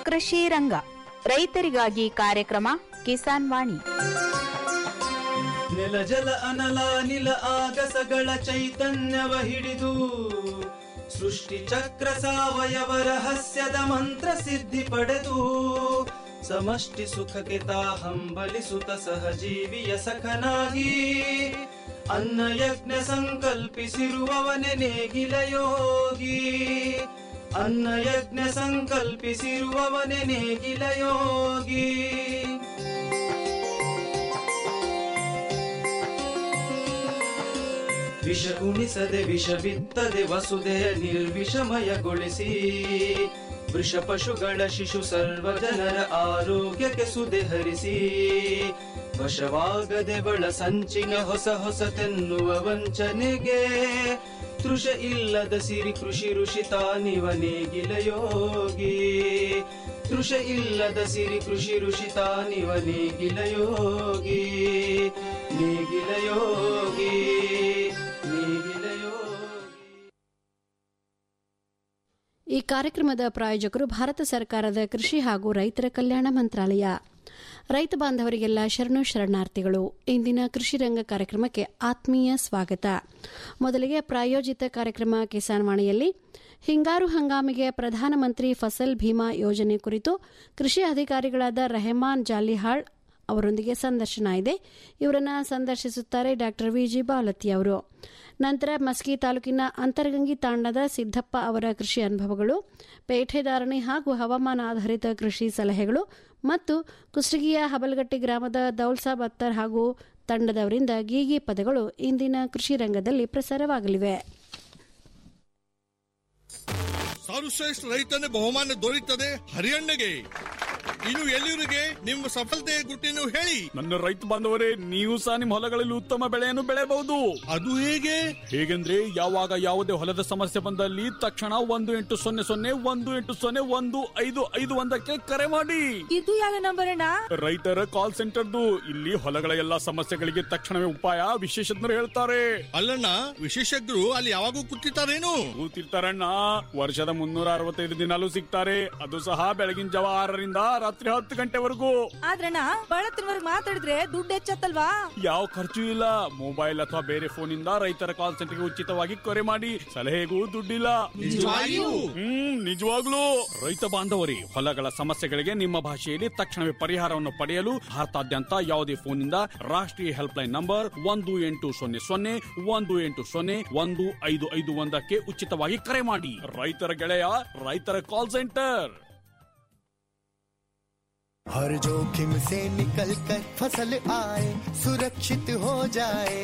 ಕೃಷಿ ರಂಗ ರೈತರಿಗಾಗಿ ಕಾರ್ಯಕ್ರಮ ಕಿಸಾನ್ ವಾಣಿ ನೆಲ ಜಲ ಅನಲ ನಿಲ ಆಗಸಗಳ ಚೈತನ್ಯವ ಹಿಡಿದು ಸೃಷ್ಟಿ ಚಕ್ರ ಸಾವಯವ ರಹಸ್ಯದ ಮಂತ್ರ ಸಿದ್ಧಿ ಪಡೆದು ಸಮಷ್ಟಿ ಸುಖಕ್ಕೆ ತಾ ಹಂಬಲಿಸುತ್ತ ಸಹಜೀವಿಯ ಸಖನಾಗಿ ಅನ್ನ ಯಜ್ಞ ಸಂಕಲ್ಪಿಸಿರುವವನೆ ನೇಗಿಲ ಯೋಗಿ ಅನ್ನ ಯಜ್ಞ ಸಂಕಲ್ಪಿಸಿರುವವನೆ ನೇಗಿಲ ಯೋಗಿ ವಿಷ ಉಣಿಸದೆ ವಿಷ ಬಿತ್ತದೆ ವಸುದೆಯ ನಿರ್ವಿಷಮಯಗೊಳಿಸಿ ವೃಷ ಪಶುಗಳ ಶಿಶು ಸರ್ವ ಜನರ ಆರೋಗ್ಯಕ್ಕೆ ಸುದೆ ಹರಿಸಿ ವಶವಾಗದೆ ಬಳ ಸಂಚಿನ ಹೊಸ ಹೊಸತೆನ್ನುವ ವಂಚನೆಗೆ ತೃಷ ಇಲ್ಲದ ಸಿರಿ ಕೃಷಿ ಋಷಿ ತಾನಿವ ನೇಗಿಲ ಯೋಗಿ ತೃಷ ಇಲ್ಲದ ಸಿರಿ ಕೃಷಿ ಋಷಿ ತಾನಿವ ನೇಗಿಲ ಯೋಗಿ ನೇಗಿಲ ಯೋಗಿ ನೇಗಿಲ ಯೋಗಿ ಈ ಕಾರ್ಯಕ್ರಮದ ಪ್ರಾಯೋಜಕರು ಭಾರತ ಸರ್ಕಾರದ ಕೃಷಿ ಹಾಗೂ ರೈತರ ಕಲ್ಯಾಣ ಮಂತ್ರಾಲಯ ರೈತ ಬಾಂಧವರಿಗೆಲ್ಲ ಶರಣು ಶರಣಾರ್ಥಿಗಳು ಇಂದಿನ ಕೃಷಿ ರಂಗ ಕಾರ್ಯಕ್ರಮಕ್ಕೆ ಆತ್ಮೀಯ ಸ್ವಾಗತ ಮೊದಲಿಗೆ ಪ್ರಾಯೋಜಿತ ಕಾರ್ಯಕ್ರಮ ಕಿಸಾನ್ ವಾಣಿಯಲ್ಲಿ ಹಿಂಗಾರು ಹಂಗಾಮಿಗೆ ಪ್ರಧಾನಮಂತ್ರಿ ಫಸಲ್ ಭೀಮಾ ಯೋಜನೆ ಕುರಿತು ಕೃಷಿ ಅಧಿಕಾರಿಗಳಾದ ರೆಹಮಾನ್ ಜಾಲಿಹಾಳ್ ಅವರೊಂದಿಗೆ ಸಂದರ್ಶನ ಇದೆ ಇವರನ್ನ ಸಂದರ್ಶಿಸುತ್ತಾರೆ ಡಾಕ್ಟರ್ ವಿಜಿ ಬಾಲತಿ ಅವರು ನಂತರ ಮಸ್ಕಿ ತಾಲೂಕಿನ ಅಂತರಗಂಗಿ ತಾಂಡದ ಸಿದ್ದಪ್ಪ ಅವರ ಕೃಷಿ ಅನುಭವಗಳು ಪೇಠೆದಾರಣೆ ಹಾಗೂ ಹವಾಮಾನ ಆಧಾರಿತ ಕೃಷಿ ಸಲಹೆಗಳು ಮತ್ತು ಕುಷ್ಟಗಿಯ ಹಬಲಗಟ್ಟಿ ಗ್ರಾಮದ ದೌಲ್ಸಾಬ್ ಅತ್ತರ್ ಹಾಗೂ ತಂಡದವರಿಂದ ಗೀಗಿ ಪದಗಳು ಇಂದಿನ ಕೃಷಿ ರಂಗದಲ್ಲಿ ಪ್ರಸಾರವಾಗಲಿವೆ ಸರ್ವಶ್ರೇಷ್ಠ ರೈತನ ಬಹುಮಾನ ದೊರೆಯುತ್ತದೆ ಹರಿಯಣ್ಣಗೆ ಇನ್ನು ಎಲ್ಲಿವರಿಗೆ ನಿಮ್ಮ ಸಫಲತೆಯ ಗುಟ್ಟಿನ ಹೇಳಿ ನನ್ನ ರೈತ ಬಾಂಧವರೇ ನೀವು ಸಹ ನಿಮ್ಮ ಹೊಲಗಳಲ್ಲಿ ಉತ್ತಮ ಬೆಳೆಯನ್ನು ಬೆಳೆಯಬಹುದು ಅದು ಹೇಗೆ ಹೇಗೆಂದ್ರೆ ಯಾವಾಗ ಯಾವುದೇ ಹೊಲದ ಸಮಸ್ಯೆ ಬಂದಲ್ಲಿ ತಕ್ಷಣ ಒಂದು ಎಂಟು ಸೊನ್ನೆ ಸೊನ್ನೆ ಒಂದು ಎಂಟು ಸೊನ್ನೆ ಒಂದು ಐದು ಐದು ಒಂದಕ್ಕೆ ಕರೆ ಮಾಡಿ ಇದು ಯಾವ ನಂಬರ್ ಅಣ್ಣ ರೈತರ ಕಾಲ್ ಸೆಂಟರ್ದು ಇಲ್ಲಿ ಹೊಲಗಳ ಎಲ್ಲಾ ಸಮಸ್ಯೆಗಳಿಗೆ ತಕ್ಷಣವೇ ಉಪಾಯ ವಿಶೇಷಜ್ಞರು ಹೇಳ್ತಾರೆ ಅಲ್ಲಣ್ಣ ವಿಶೇಷಜ್ಞರು ಅಲ್ಲಿ ಯಾವಾಗೂ ಕೂತಿರ್ತಾರೇನು ಕೂತಿರ್ತಾರಣ್ಣ ವರ್ಷದ ಮುನ್ನೂರ ಅರವತ್ತೈದು ದಿನಾಲೂ ಸಿಗ್ತಾರೆ ಅದು ಸಹ ಬೆಳಗಿನ ಜಾವ ಆರರಿಂದ ರಾತ್ರಿ ಹತ್ತು ಗಂಟೆವರೆಗೂ ಆದ್ರಣ್ಣ ಬಳತ್ತಿನವರೆಗೆ ಮಾತಾಡಿದ್ರೆ ದುಡ್ಡು ಹೆಚ್ಚತ್ತಲ್ವಾ ಯಾವ ಖರ್ಚು ಇಲ್ಲ ಮೊಬೈಲ್ ಅಥವಾ ಬೇರೆ ಫೋನ್ ಇಂದ ರೈತರ ಕಾಲ್ ಸೆಂಟರ್ಗೆ ಉಚಿತವಾಗಿ ಕರೆ ಮಾಡಿ ಸಲಹೆಗೂ ದುಡ್ಡಿಲ್ಲ ನಿಜವಾಗಿಯೂ? ಹ್ಮ್ ನಿಜವಾಗ್ಲೂ ರೈತ ಬಾಂಧವರೇ ಹೊಲಗಳ ಸಮಸ್ಯೆಗಳಿಗೆ ನಿಮ್ಮ ಭಾಷೆಯಲ್ಲಿ ತಕ್ಷಣವೇ ಪರಿಹಾರವನ್ನು ಪಡೆಯಲು ಭಾರತಾದ್ಯಂತ ಯಾವುದೇ ಫೋನ್ ಇಂದ ರಾಷ್ಟ್ರೀಯ ಹೆಲ್ಪ್ ಲೈನ್ ನಂಬರ್ ಒಂದು ಎಂಟು ಸೊನ್ನೆ ಸೊನ್ನೆ ಒಂದು ಎಂಟು ಸೊನ್ನೆ ಒಂದು ಐದು ಐದು ಒಂದಕ್ಕೆ ಉಚಿತವಾಗಿ ಕರೆ ಮಾಡಿ ರೈತರ ಗೆಳೆಯ ರೈತರ ಕಾಲ್ ಸೆಂಟರ್ हर जोखिम से निकल कर फसल आए सुरक्षित हो जाए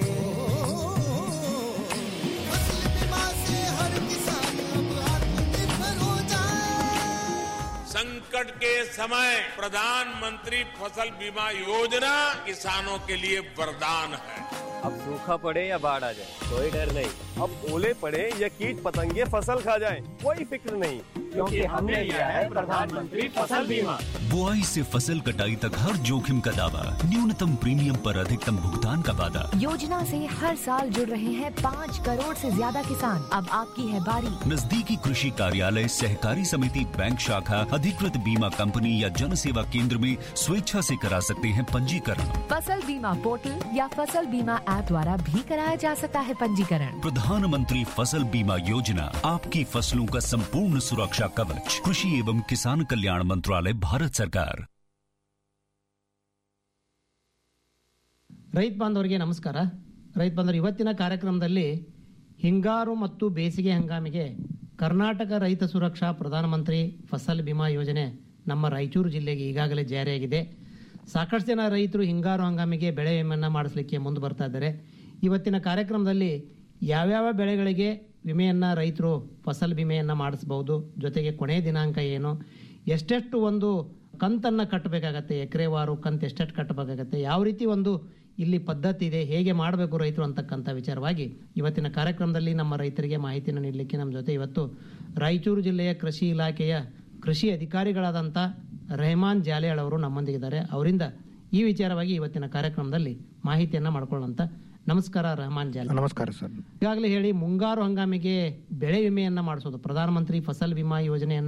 फसल बीमा से हर किसान अब आत्मनिर्भर हो जाए संकट के समय प्रधानमंत्री फसल बीमा योजना किसानों के लिए वरदान है अब सूखा पड़े या बाढ़ आ जाए कोई डर नहीं अब ओले पड़े या कीट पतंगे फसल खा जाए कोई फिक्र नहीं क्योंकि हमने लिया है प्रधानमंत्री फसल बीमा बुआई से फसल कटाई तक हर जोखिम का दावा न्यूनतम प्रीमियम पर अधिकतम भुगतान का वादा योजना से हर साल जुड़ रहे हैं पाँच करोड़ से ज्यादा किसान अब आपकी है बारी नजदीकी कृषि कार्यालय सहकारी समिति बैंक शाखा अधिकृत बीमा कंपनी या जन सेवा केंद्र में स्वेच्छा से करा सकते हैं पंजीकरण फसल बीमा पोर्टल या फसल बीमा ऐप द्वारा भी कराया जा सकता है पंजीकरण प्रधानमंत्री फसल बीमा योजना आपकी फसलों का संपूर्ण सुरक्षा कवच कृषि एवं किसान कल्याण मंत्रालय भारत सरकार ರೈತ ಬಾಂಧವರಿಗೆ ನಮಸ್ಕಾರ ರೈತ ಬಾಂಧವರು ಇವತ್ತಿನ ಕಾರ್ಯಕ್ರಮದಲ್ಲಿ ಹಿಂಗಾರು ಮತ್ತು ಬೇಸಿಗೆ ಹಂಗಾಮಿಗೆ ಕರ್ನಾಟಕ ರೈತ ಸುರಕ್ಷಾ ಪ್ರಧಾನಮಂತ್ರಿ ಫಸಲ್ ಬಿಮಾ ಯೋಜನೆ ನಮ್ಮ ರಾಯಚೂರು ಜಿಲ್ಲೆಗೆ ಈಗಾಗಲೇ ಜಾರಿಯಾಗಿದೆ ಸಾಕಷ್ಟು ಜನ ರೈತರು ಹಿಂಗಾರು ಹಂಗಾಮಿಗೆ ಬೆಳೆ ವಿಮೆಯನ್ನು ಮಾಡಿಸ್ಲಿಕ್ಕೆ ಮುಂದೆ ಬರ್ತಾ ಇದ್ದಾರೆ ಇವತ್ತಿನ ಕಾರ್ಯಕ್ರಮದಲ್ಲಿ ಯಾವ್ಯಾವ ಬೆಳೆಗಳಿಗೆ ವಿಮೆಯನ್ನು ರೈತರು ಫಸಲ್ ವಿಮೆಯನ್ನು ಮಾಡಿಸ್ಬೋದು ಜೊತೆಗೆ ಕೊನೆಯ ದಿನಾಂಕ ಏನು ಎಷ್ಟೆಷ್ಟು ಒಂದು ಕಂತನ್ನು ಕಟ್ಟಬೇಕಾಗತ್ತೆ ಎಕರೆವಾರು ಕಂತು ಎಷ್ಟೆಷ್ಟು ಕಟ್ಟಬೇಕಾಗತ್ತೆ ಯಾವ ರೀತಿ ಒಂದು ಇಲ್ಲಿ ಪದ್ಧತಿ ಇದೆ ಹೇಗೆ ಮಾಡಬೇಕು ರೈತರು ಅಂತಕ್ಕಂಥ ವಿಚಾರವಾಗಿ ಇವತ್ತಿನ ಕಾರ್ಯಕ್ರಮದಲ್ಲಿ ನಮ್ಮ ರೈತರಿಗೆ ಮಾಹಿತಿಯನ್ನು ನೀಡಲಿಕ್ಕೆ ನಮ್ಮ ಜೊತೆ ಇವತ್ತು ರಾಯಚೂರು ಜಿಲ್ಲೆಯ ಕೃಷಿ ಇಲಾಖೆಯ ಕೃಷಿ ಅಧಿಕಾರಿಗಳಾದಂಥ ರೆಹಮಾನ್ ಜಾಲಿಯಾಳ್ ಅವರು ನಮ್ಮೊಂದಿಗಿದ್ದಾರೆ ಅವರಿಂದ ಈ ವಿಚಾರವಾಗಿ ಇವತ್ತಿನ ಕಾರ್ಯಕ್ರಮದಲ್ಲಿ ಮಾಹಿತಿಯನ್ನು ಮಾಡ್ಕೊಳ್ಳೋಂಥ ನಮಸ್ಕಾರ ರೆಹಮಾನ್ ಜಾಲಿ ನಮಸ್ಕಾರ ಸರ್ ಈಗಾಗಲೇ ಹೇಳಿ ಮುಂಗಾರು ಹಂಗಾಮಿಗೆ ಬೆಳೆ ವಿಮೆಯನ್ನ ಮಾಡಿಸೋದು ಪ್ರಧಾನಮಂತ್ರಿ ಫಸಲ್ ವಿಮಾ ಯೋಜನೆಯನ್ನ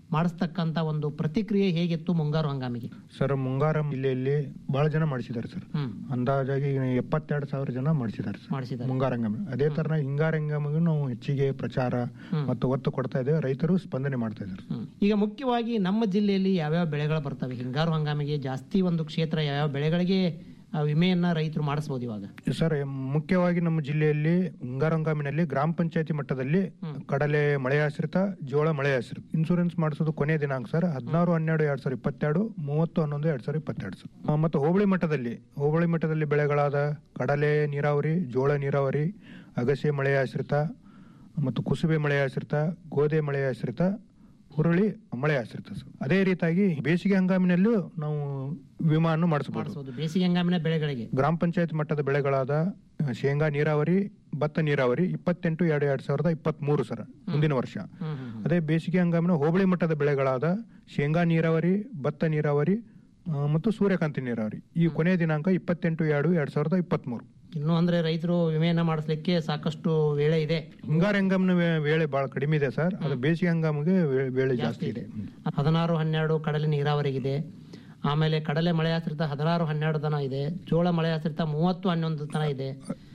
ಮಾಡಿಸ್ತಕ್ಕಂಥ ಒಂದು ಪ್ರತಿಕ್ರಿಯೆ ಹೇಗಿತ್ತು ಮುಂಗಾರು ಹಂಗಾಮಿಗೆ ಸರ್ ಮುಂಗಾರ ಜಿಲ್ಲೆಯಲ್ಲಿ ಬಹಳ ಜನ ಮಾಡಿಸಿದ್ದಾರೆ ಸರ್ ಹ್ಮ್. ಅಂದಾಜಾಗಿ ಎಪ್ಪತ್ತೆರಡು ಸಾವಿರ ಜನ ಮಾಡಿಸಿದ್ದಾರೆ ಸರ್ ಮಾಡಿಸಿದ್ದಾರೆ ಮುಂಗಾರ ಹಂಗಾಮಿ ಅದೇ ತರ ಹಿಂಗಾರ ಹಂಗಾಮಿಗೂ ನಾವು ಹೆಚ್ಚಿಗೆ ಪ್ರಚಾರ ಮತ್ತು ಒತ್ತು ಕೊಡ್ತಾ ಇದ್ದೇವೆ ರೈತರು ಸ್ಪಂದನೆ ಮಾಡ್ತಾ ಇದ್ದಾರೆ ಈಗ ಮುಖ್ಯವಾಗಿ ನಮ್ಮ ಜಿಲ್ಲೆಯಲ್ಲಿ ಯಾವ್ಯಾವ ಬೆಳೆಗಳು ಬರ್ತವೆ ಹಿಂಗಾರು ಹಂಗಾಮಿಗೆ ಜಾಸ್ತಿ ಒಂದು ಕ್ಷೇತ್ರ ಯಾವ್ಯಾವ ಬೆಳೆಗಳಿಗೆ ಆ, ವಿಮೆಯನ್ನ ರೈತರು ಮಾಡಿಸ್ಬೋದು ಇವಾಗ ಸರ್ ಮುಖ್ಯವಾಗಿ ನಮ್ಮ ಜಿಲ್ಲೆಯಲ್ಲಿ ಹಿಂಗಾರ ಹಂಗಾಮಿನಲ್ಲಿ ಗ್ರಾಮ ಪಂಚಾಯತಿ ಮಟ್ಟದಲ್ಲಿ ಕಡಲೆ ಮಳೆ ಆಶ್ರಿತ ಜೋಳ ಮಳೆ ಆಶ್ರಿತ ಇನ್ಸೂರೆನ್ಸ್ ಮಾಡಿಸೋದು ಕೊನೆಯ ದಿನಾಂಕ ಸರ್ ಹದಿನಾರು ಹನ್ನೆರಡು ಎರಡ್ ಸಾವಿರದ ಇಪ್ಪತ್ತೆರಡು ಮೂವತ್ತು ಹನ್ನೊಂದು ಎರಡ್ ಸಾವಿರದ ಇಪ್ಪತ್ತೆರಡು ಸರ್ ಆ, ಮತ್ತು ಹೋಬಳಿ ಮಟ್ಟದಲ್ಲಿ ಹೋಬಳಿ ಮಟ್ಟದಲ್ಲಿ ಬೆಳೆಗಳಾದ ಕಡಲೆ ನೀರಾವರಿ ಜೋಳ ನೀರಾವರಿ ಅಗಸೆ ಮಳೆ ಆಶ್ರಿತ ಮತ್ತು ಕುಸುಬೆ ಮಳೆ ಆಶ್ರಿತ ಗೋಧಿ ಮಳೆ ಆಶ್ರಿತ ಹುರುಳಿ ಮಳೆ ಆಶ್ರಿತ ಸರ್ ಅದೇ ರೀತಿಯಾಗಿ ಬೇಸಿಗೆ ಹಂಗಾಮಿನಲ್ಲೂ ನಾವು ವಿಮಾನ ಮಾಡಿಸಬಹುದು ಮಾಡಿಸ್ಬೋದು ಬೇಸಿಗೆ ಹಂಗಾಮಿನ ಬೆಳೆಗಳಿಗೆ ಗ್ರಾಮ ಪಂಚಾಯತ್ ಮಟ್ಟದ ಬೆಳೆಗಳಾದ ಅಹ್, ಶೇಂಗಾ ನೀರಾವರಿ ಭತ್ತ ನೀರಾವರಿ ಇಪ್ಪತ್ತೆಂಟು ಎರಡು ಎರಡ್ ಸಾವಿರದ ಇಪ್ಪತ್ತ್ ಮೂರು ಸರ್ ಮುಂದಿನ ವರ್ಷ ಅದೇ ಬೇಸಿಗೆ ಹಂಗಾಮಿನ ಹೋಬಳಿ ಮಟ್ಟದ ಬೆಳೆಗಳಾದ ಶೇಂಗಾ ನೀರಾವರಿ ಭತ್ತ ನೀರಾವರಿ ಆ, ಮತ್ತು ಸೂರ್ಯಕಾಂತಿ ನೀರಾವರಿ ಈ ಕೊನೆಯ ದಿನಾಂಕ ಇಪ್ಪತ್ತೆಂಟು ಎರಡು ಎರಡ್ ಸಾವಿರದ ಇಪ್ಪತ್ತ್ ಮೂರು ಇನ್ನು ಅಂದ್ರೆ ರೈತರು ವಿಮೆಯನ್ನ ಮಾಡಿಸ್ಲಿಕ್ಕೆ ಸಾಕಷ್ಟು ವೇಳೆ ಇದೆ ಹಿಂಗಾರ ಹಂಗಾಮಿನ ವೇ- ವೇಳೆ ಬಹಳ ಕಡಿಮೆ ಇದೆ ಸರ್ ಅದು ಬೇಸಿಗೆ ಹಂಗಾಮಿಗೆ ವೇ- ವೇಳೆ ಜಾಸ್ತಿ ಇದೆ ಹದಿನಾರು ಹನ್ನೆರಡು ಕಡಲೆ ನೀರಾವರಿಗಿದೆ ಆಮೇಲೆ ಕಡಲೆ ಮಳೆ ಆಶ್ರಿತ ಹದಿನಾರು ಹನ್ನೆರಡು ತನ ಇದೆ ಜೋಳ ಮಳೆ ಆಶ್ರಿತ ಮೂವತ್ತು ಹನ್ನೊಂದು ತನ ಇದೆ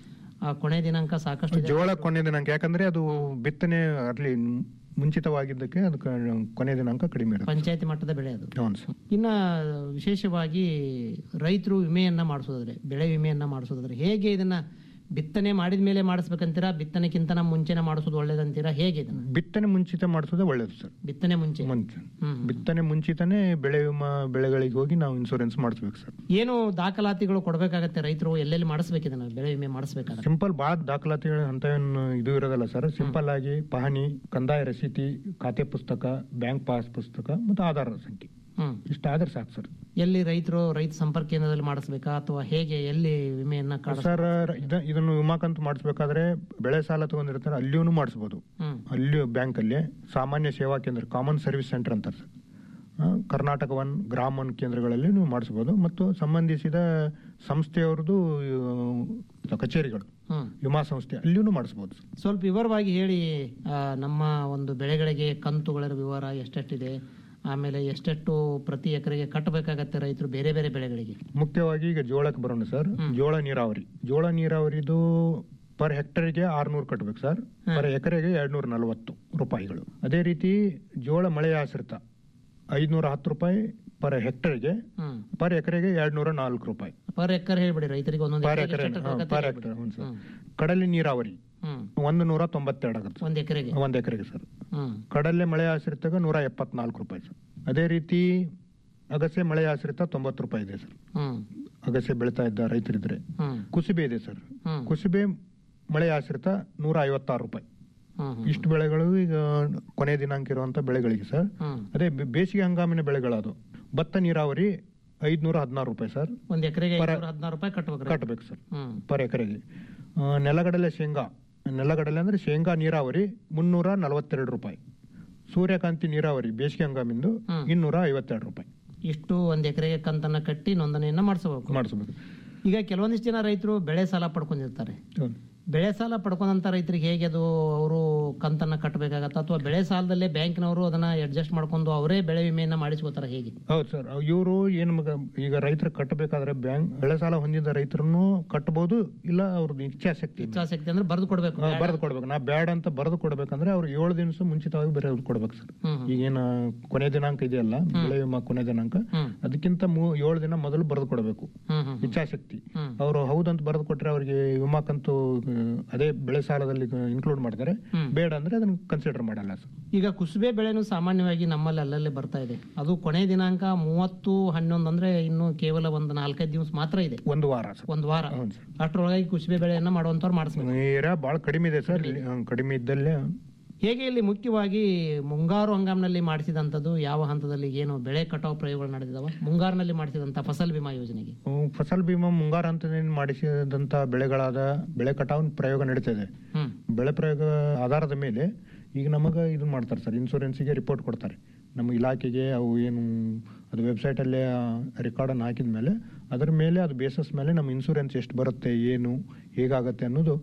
ಆ ಕೊನೆ ದಿನಾಂಕ ಸಾಕಷ್ಟು ಇದೆ ಜೋಳ ಕೊನೆ ದಿನಾಂಕ ಯಾಕಂದ್ರೆ ಅದು ಬಿತ್ತನೆ ಅಲ್ಲಿ ಮುಂಚಿತವಾಗಿದ್ದಕ್ಕೆ ಅದಕ್ಕೆ ಕೊನೆ ದಿನಾಂಕ ಕಡಿಮೆ ಇರುತ್ತೆ ಪಂಚಾಯತಿ ಮಟ್ಟದ ಬೆಳೆ ಅದು ಹೌದು ಸರ್ ಇನ್ನ ವಿಶೇಷವಾಗಿ ರೈತರು ವಿಮೆಯನ್ನ ಮಾಡಿಸೋದಾದ್ರೆ ಬೆಳೆ ವಿಮೆಯನ್ನ ಮಾಡಿಸೋದಾದ್ರೆ ಹೇಗೆ ಇದನ್ನ ಬಿತ್ತನೆ ಮಾಡಿದ ಮೇಲೆ ಮಾಡಿಸ್ಬೇಕಂತೀರಾ ಬಿತ್ತನೆಕ್ಕಿಂತ ಮುಂಚೆನೆ ಮಾಡಿಸೋದು ಒಳ್ಳೇದಂತೀರಾ ಹೇಗೆ ಇದನ್ನ ಬಿತ್ತನೆ ಮುಂಚಿತ ಮಾಡಿಸೋದೇ ಒಳ್ಳೇದು ಸರ್ ಬಿತ್ತನೆ ಮುಂಚೆ ಮುಂಚೆ ಬಿತ್ತನೆ ಮುಂಚಿತನೇ ಬೆಳೆ ವಿಮಾ ಬೆಳೆಗಳಿಗೆ ಹೋಗಿ ನಾವು ಇನ್ಶೂರೆನ್ಸ್ ಮಾಡಿಸ್ಬೇಕು ಸರ್ ಏನು ದಾಖಲಾತಿಗಳು ಕೊಡ್ಬೇಕಾಗತ್ತೆ ರೈತರು ಎಲ್ಲೆಲ್ಲಿ ಮಾಡಿಸ್ಬೇಕು ಇದನ್ನ ಬೆಳೆ ವಿಮೆ ಮಾಡಿಸ್ಬೇಕಾದ್ರೆ ಸಿಂಪಲ್ ಭಾಳ ದಾಖಲಾತಿಗಳು ಅಂತ ಏನು ಇದು ಇರೋದಲ್ಲ ಸರ್ ಸಿಂಪಲ್ ಆಗಿ ಪಹಣಿ ಕಂದಾಯ ರಸೀತಿ ಖಾತೆ ಪುಸ್ತಕ ಬ್ಯಾಂಕ್ ಪಾಸ್ ಪುಸ್ತಕ ಮತ್ತು ಆಧಾರ ಸಂಖ್ಯೆ ಹ್ಮ್ ಇಷ್ಟಾದ್ರೆ ಸಾಕು ಸರ್ ಎಲ್ಲಿ ರೈತರು ರೈತ ಸಂಪರ್ಕ ಕೇಂದ್ರದಲ್ಲಿ ಮಾಡಿಸ್ಬೇಕಾ ಅಥವಾ ಹೇಗೆ ಎಲ್ಲಿ ವಿಮೆಯನ್ನ ಕಾಡಿಸ್- ಸರ್ ಇದ- ಇದನ್ನು ವಿಮಾ ಕಂತು ಮಾಡಿಸ್ಬೇಕಾದ್ರೆ ಬೆಳೆ ಸಾಲ ತಗೊಂಡಿರ್ತಾರೆ ಅಲ್ಲಿಯೂ ಮಾಡಿಸ್ಬೋದು ಹ್ಮ್. ಅಲ್ಲಿ ಬ್ಯಾಂಕ್ ಅಲ್ಲಿ ಸಾಮಾನ್ಯ ಸೇವಾ ಕೇಂದ್ರ ಕಾಮನ್ ಸರ್ವಿಸ್ ಸೆಂಟರ್ ಅಂತಾರೆ ಸರ್ ಆ, ಕರ್ನಾಟಕ ಒನ್ ಗ್ರಾಮ ಒನ್ ಕೇಂದ್ರಗಳಲ್ಲಿ ನೀವು ಮಾಡಿಸ್ಬೋದು ಮತ್ತು ಸಂಬಂಧಿಸಿದ ಸಂಸ್ಥೆಯವ್ರದ್ದು ಆ, ಕಚೇರಿಗಳು ಹ್ಮ್. ವಿಮಾ ಸಂಸ್ಥೆ ಅಲ್ಲಿಯೂ ಮಾಡಿಸ್ಬೋದು ಸರ್ ಸ್ವಲ್ಪ ವಿವರವಾಗಿ ಹೇಳಿ ಆ, ನಮ್ಮ ಒಂದು ಬೆಳೆಗಳಿಗೆ ಕಂತುಗಳ ವಿವರ ಎಷ್ಟೆಷ್ಟಿದೆ ಆಮೇಲೆ ಎಷ್ಟೆಷ್ಟು ಪ್ರತಿ ಎಕರೆಗೆ ಕಟ್ಟಬೇಕಾಗತ್ತೆ ರೈತರು ಬೇರೆ ಬೇರೆ ಬೆಳೆಗಳಿಗೆ ಮುಖ್ಯವಾಗಿ ಈಗ ಜೋಳಕ್ಕೆ ಬರೋಣ ಸರ್ ಜೋಳ ನೀರಾವರಿ ಜೋಳ ನೀರಾವರಿದು ಪರ್ ಹೆಕ್ಟರ್ಗೆ ಆರ್ನೂರು ಕಟ್ಟಬೇಕು ಸರ್ ಪರ್ ಎಕರೆಗೆ ಎರಡ್ನೂರ ನಲವತ್ತು ರೂಪಾಯಿಗಳು ಅದೇ ರೀತಿ ಜೋಳ ಮಳೆ ಆಶ್ರಿತ ಐದ್ನೂರ ಹತ್ತು ರೂಪಾಯಿ ಪರ್ ಹೆಕ್ಟರ್ಗೆ ಹ್ಮ್. ಪರ್ ಎಕರೆಗೆ ಎರಡ್ನೂರ ನಾಲ್ಕು ರೂಪಾಯಿ ಪರ್ ಎಕರೆ ಹೇಳ್ಬಿಡಿ ರೈತರಿಗೆ ಒಂದೊಂದು ಪರ್ ಎಕರೆಗೆ ಎಕರೆ ಎಷ್ಟು ಆಗತ್ತೆ ಪರ್ ಹೇಳ್ಬಿಡಿ. ಹೆಕ್ಟರ್ ಹ್ಞೂ ಸರ್ ಕಡಲೆ ನೀರಾವರಿ ಹ್ಮ್ ಒಂದು ನೂರ ತೊಂಬತ್ತೆರಡು ಆಗುತ್ತೆ ಒಂದ್ ಎಕರೆಗೆ ಒಂದ್ ಎಕರೆಗೆ ಸರ್ ಹ್ಮ್ ಕಡಲೆ ಮಳೆ ಆಶ್ರಿತಾಗ ನೂರ ಎಪ್ಪತ್ನಾಲ್ಕು ರೂಪಾಯಿ ಸರ್ ಅದೇ ರೀತಿ ಅಗಸೆ ಮಳೆ ಆಶ್ರಿತ ತೊಂಬತ್ತು ರೂಪಾಯಿ ಇದೆ ಸರ್ ಹ್ಮ್ ಅಗಸೆ ಬೆಳೀತಾ ಇದ್ದ ರೈತರಿದ್ರೆ ಹ್ಮ್ ಕುಸುಬೆ ಇದೆ ಸರ್ ಹ್ಮ್. ಕುಸುಬೆ ಮಳೆ ಆಶ್ರಿತ ನೂರ ಐವತ್ತಾರು ರೂಪಾಯಿ ಹ್ಮ್ ಹ್ಮ್. ಇಷ್ಟು ಬೆಳೆಗಳು ಈಗ ಕೊನೆ ದಿನಾಂಕ ಇರುವಂತ ಬೆಳೆಗಳಿಗೆ ಸರ್ ಹ್ಮ್ ಅದೇ ಬೆ- ಬೇಸಿಗೆ ಹಂಗಾಮಿನ ಬೆಳೆಗಳದು ಭತ್ತ ನೀರಾವರಿ ಐದ್ನೂರ ಹದಿನಾರು ರೂಪಾಯಿ ಸರ್ ಒಂದ್ ಎಕರೆಗೆ ಪರ- ಹದಿನಾರು ರೂಪಾಯಿ ಕಟ್ಟಬೇಕು ಕಟ್ಟಬೇಕು ಸರ್ ಹ್ಮ್ ಪರ್ ಎಕರೆಗೆ ಆ, ನೆಲಗಡಲೆ ಶೇಂಗಾ ನೆಲಗಡಲೆ ಅಂದ್ರೆ ಶೇಂಗಾ ನೀರಾವರಿ ಮುನ್ನೂರ ನಲವತ್ತೆರಡು ರೂಪಾಯಿ ಸೂರ್ಯಕಾಂತಿ ನೀರಾವರಿ ಬೇಸಿಗೆ ಹಂಗಾಮಿಂದು ಹ್ಮ್. ಇನ್ನೂರ ಐವತ್ತೆರಡು ರೂಪಾಯಿ ಇಷ್ಟು ಒಂದ್ ಎಕರೆಗೆ ಕಂತನ್ನ ಕಟ್ಟಿ ನೋಂದಣಿಯನ್ನ ಮಾಡಿಸಬೇಕು ಮಾಡಿಸ್ಬೇಕು ಈಗ ಕೆಲವೊಂದಿಷ್ಟು ಜನ ರೈತರು ಬೆಳೆ ಸಾಲ ಪಡ್ಕೊಂಡಿರ್ತಾರೆ ಹೌದು. ಬೆಳೆ ಸಾಲ ಪಡ್ಕೊಂಡಂತ ರೈತರಿಗೆ ಹೇಗೆ ಅದು ಅವರು ಕಂತನ್ನ ಕಟ್ಟಬೇಕಾಗತ್ತ ಅಥವಾ ಬೆಳೆ ಸಾಲದಲ್ಲೇ ಬ್ಯಾಂಕ್ನವರು ಅದನ್ನ ಅಡ್ಜಸ್ಟ್ ಮಾಡ್ಕೊಂಡು ಅವರೇ ಬೆಳೆ ವಿಮೆಯನ್ನ ಮಾಡಿಸ್ಕೋತಾರ ಹೇಗೆ ಹೌದು ಸರ್ ಇವರು ಏನು ಮಗ ಈಗ ರೈತರು ಕಟ್ಟಬೇಕಾದ್ರೆ ಬ್ಯಾಂಕ್ ಬೆಳೆ ಸಾಲ ಹೊಂದಿದ ರೈತರನ್ನು ಕಟ್ಟಬಹುದು ಇಲ್ಲ ಅವ್ರದ್ದು ಇಚ್ಛಾಶಕ್ತಿ ಇಚ್ಛಾಶಕ್ತಿ ಅಂದ್ರೆ ಬರೆದು ಕೊಡ್ಬೇಕು ಬರೆದು ಕೊಡ್ಬೇಕು ನಾ ಬ್ಯಾಡ ಅಂತ ಬರೆದು ಕೊಡ್ಬೇಕಂದ್ರೆ ಅವ್ರು ಏಳು ದಿವಸ ಮುಂಚಿತವಾಗಿ ಬರೆದು ಕೊಡ್ಬೇಕು ಸರ್ ಹ್ಮ್ ಈಗೇನು ಕೊನೆ ದಿನಾಂಕ ಇದೆಯಲ್ಲ ಬೆಳೆ ವಿಮಾ ಕೊನೆ ದಿನಾಂಕ ಹ್ಮ್. ಅದಕ್ಕಿಂತ ಮೂ- ಏಳು ದಿನ ಮೊದಲು ಬರೆದು ಕೊಡಬೇಕು ಹ್ಮ್ ಹ್ಮ್ ಇಚ್ಛಾಶಕ್ತಿ ಹ್ಮ್. ಅವರು ಹೌದಂತ ಬರೆದು ಕೊಟ್ರೆ ಅವರಿಗೆ ವಿಮಾ ಕಂತು ಆ, ಅದೇ ಬೆಳೆ ಸಾಲದಲ್ಲಿ ಇನ್ಕ್ಲೂಡ್ ಮಾಡ್ತಾರೆ ಹ್ಮ್. ಬೇಡ ಅಂದ್ರೆ ಅದನ್ನ ಕನ್ಸಿಡರ್ ಮಾಡಲ್ಲ ಸರ್ ಈಗ ಕುಸುಬೆ ಬೆಳೆನೂ ಸಾಮಾನ್ಯವಾಗಿ ನಮ್ಮಲ್ಲಿ ಅಲ್ಲಲ್ಲೇ ಬರ್ತಾ ಇದೆ ಅದು ಕೊನೆ ದಿನಾಂಕ ಮೂವತ್ತು ಹನ್ನೊಂದು ಅಂದ್ರೆ ಇನ್ನು ಕೇವಲ ಒಂದು ನಾಲ್ಕೈದು ದಿವಸ ಮಾತ್ರ ಇದೆ ಒಂದು ವಾರ ಸರ್ ಒಂದು ವಾರ ಅಷ್ಟರೊಳಗಾಗಿ ಕುಸುಬೆ ಬೆಳೆಯನ್ನ ಮಾಡುವಂತವ್ರು ಮಾಡಿಸ್ಬೇಕು ಏರಿಯಾ ಬಹಳ ಕಡಿಮೆ ಇದೆ ಸರ್ ಇಲ್ಲಿ, ಆ, ಕಡಿಮೆ ಇದ್ದಲ್ಲೇ ಹೇಗೆ ಇಲ್ಲಿ ಮುಖ್ಯವಾಗಿ ಮುಂಗಾರು ಹಂಗಾಮಿನಲ್ಲಿ ಮಾಡಿಸಿದಂಥದ್ದು ಯಾವ ಹಂತದಲ್ಲಿ ಏನು ಬೆಳೆ ಕಟಾವು ಪ್ರಯೋಗಗಳು ನಡೆದಿದಾವ ಮುಂಗಾರಿನಲ್ಲಿ ಮಾಡಿಸಿದಂತ ಫಸಲ್ ಬಿಮಾ ಯೋಜನೆಗೆ ಹ್ಮ್, ಫಸಲ್ ಬಿಮಾ ಮುಂಗಾರ ಹಂತದಲ್ಲಿ ಮಾಡಿಸಿದಂತ ಬೆಳೆಗಳಾದ ಬೆಳೆ ಕಟಾವ್ ಪ್ರಯೋಗ ನಡೀತದೆ ಹ್ಮ್ ಬೆಳೆ ಪ್ರಯೋಗ ಆಧಾರದ ಮೇಲೆ ಈಗ ನಮಗೆ ಇದು ಮಾಡ್ತಾರೆ ಸರ್ ಇನ್ಶೂರೆನ್ಸಿಗೆ ರಿಪೋರ್ಟ್ ಕೊಡ್ತಾರೆ ನಮ್ಮ ಇಲಾಖೆಗೆ ಅವು ಏನು ಅದು ವೆಬ್ಸೈಟಲ್ಲೇ ರೆಕಾರ್ಡನ್ನು ಹಾಕಿದ ಮೇಲೆ ಅದರ ಮೇಲೆ ಅದು ಬೇಸಸ್ ಮೇಲೆ ನಮ್ಮ ಇನ್ಶೂರೆನ್ಸ್ ಎಷ್ಟು ಬರುತ್ತೆ ಏನು ಹೇಗಾಗತ್ತೆ ಅನ್ನೋದು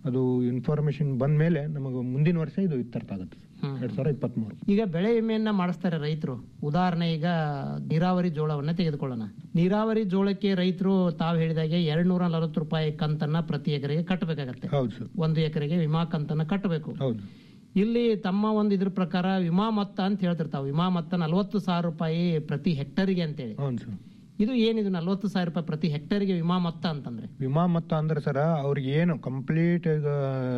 ಅದು ಇನ್ಫಾರ್ಮೇಶನ್ ಬಂದ ಮೇಲೆ ನಮಗೆ ಮುಂದಿನ ವರ್ಷ ಇದು ಇತ್ಯರ್ಥ ಆಗುತ್ತೆ ಎರಡ್ ಸಾವಿರದ ಇಪ್ಪತ್ಮೂರು ಈಗ ಬೆಳೆ ವಿಮೆಯನ್ನ ಮಾಡಿಸ್ತಾರೆ ರೈತರು ಉದಾಹರಣೆ ಈಗ ನೀರಾವರಿ ಜೋಳವನ್ನ ತೆಗೆದುಕೊಳ್ಳೋಣ ನೀರಾವರಿ ಜೋಳಕ್ಕೆ ರೈತರು ತಾವು ಹೇಳಿದಾಗೆ ಎರಡ್ ನೂರ ನಲವತ್ತು ರೂಪಾಯಿ ಕಂತನ್ನ ಪ್ರತಿ ಎಕರೆಗೆ ಕಟ್ಟಬೇಕಾಗತ್ತೆ ಹೌದು ಸರ್ ಒಂದು ಎಕರೆಗೆ ವಿಮಾ ಕಂತನ್ನ ಕಟ್ಟಬೇಕು ಹೌದು ಇಲ್ಲಿ ತಮ್ಮ ಒಂದು ಇದ್ರ ಪ್ರಕಾರ ವಿಮಾ ಮೊತ್ತ ಅಂತ ಹೇಳ್ತಿರ್ತಾವ ವಿಮಾ ಮೊತ್ತ ನಲವತ್ತು ಸಾವಿರ ರೂಪಾಯಿ ಪ್ರತಿ ಹೆಕ್ಟರ್ಗೆ ಅಂತೇಳಿ ಹೌದು ಸರ್ ಇದು ಏನಿದು ನಲವತ್ತು ಸಾವಿರ ರೂಪಾಯಿ ಪ್ರತಿ ಹೆಕ್ಟರ್ಗೆ ವಿಮಾ ಮೊತ್ತ ಅಂತಂದ್ರೆ ವಿಮಾ ಮೊತ್ತ ಅಂದ್ರೆ ಸರ ಅವ್ರಿಗೆ ಏನು ಕಂಪ್ಲೀಟ್ ಈಗ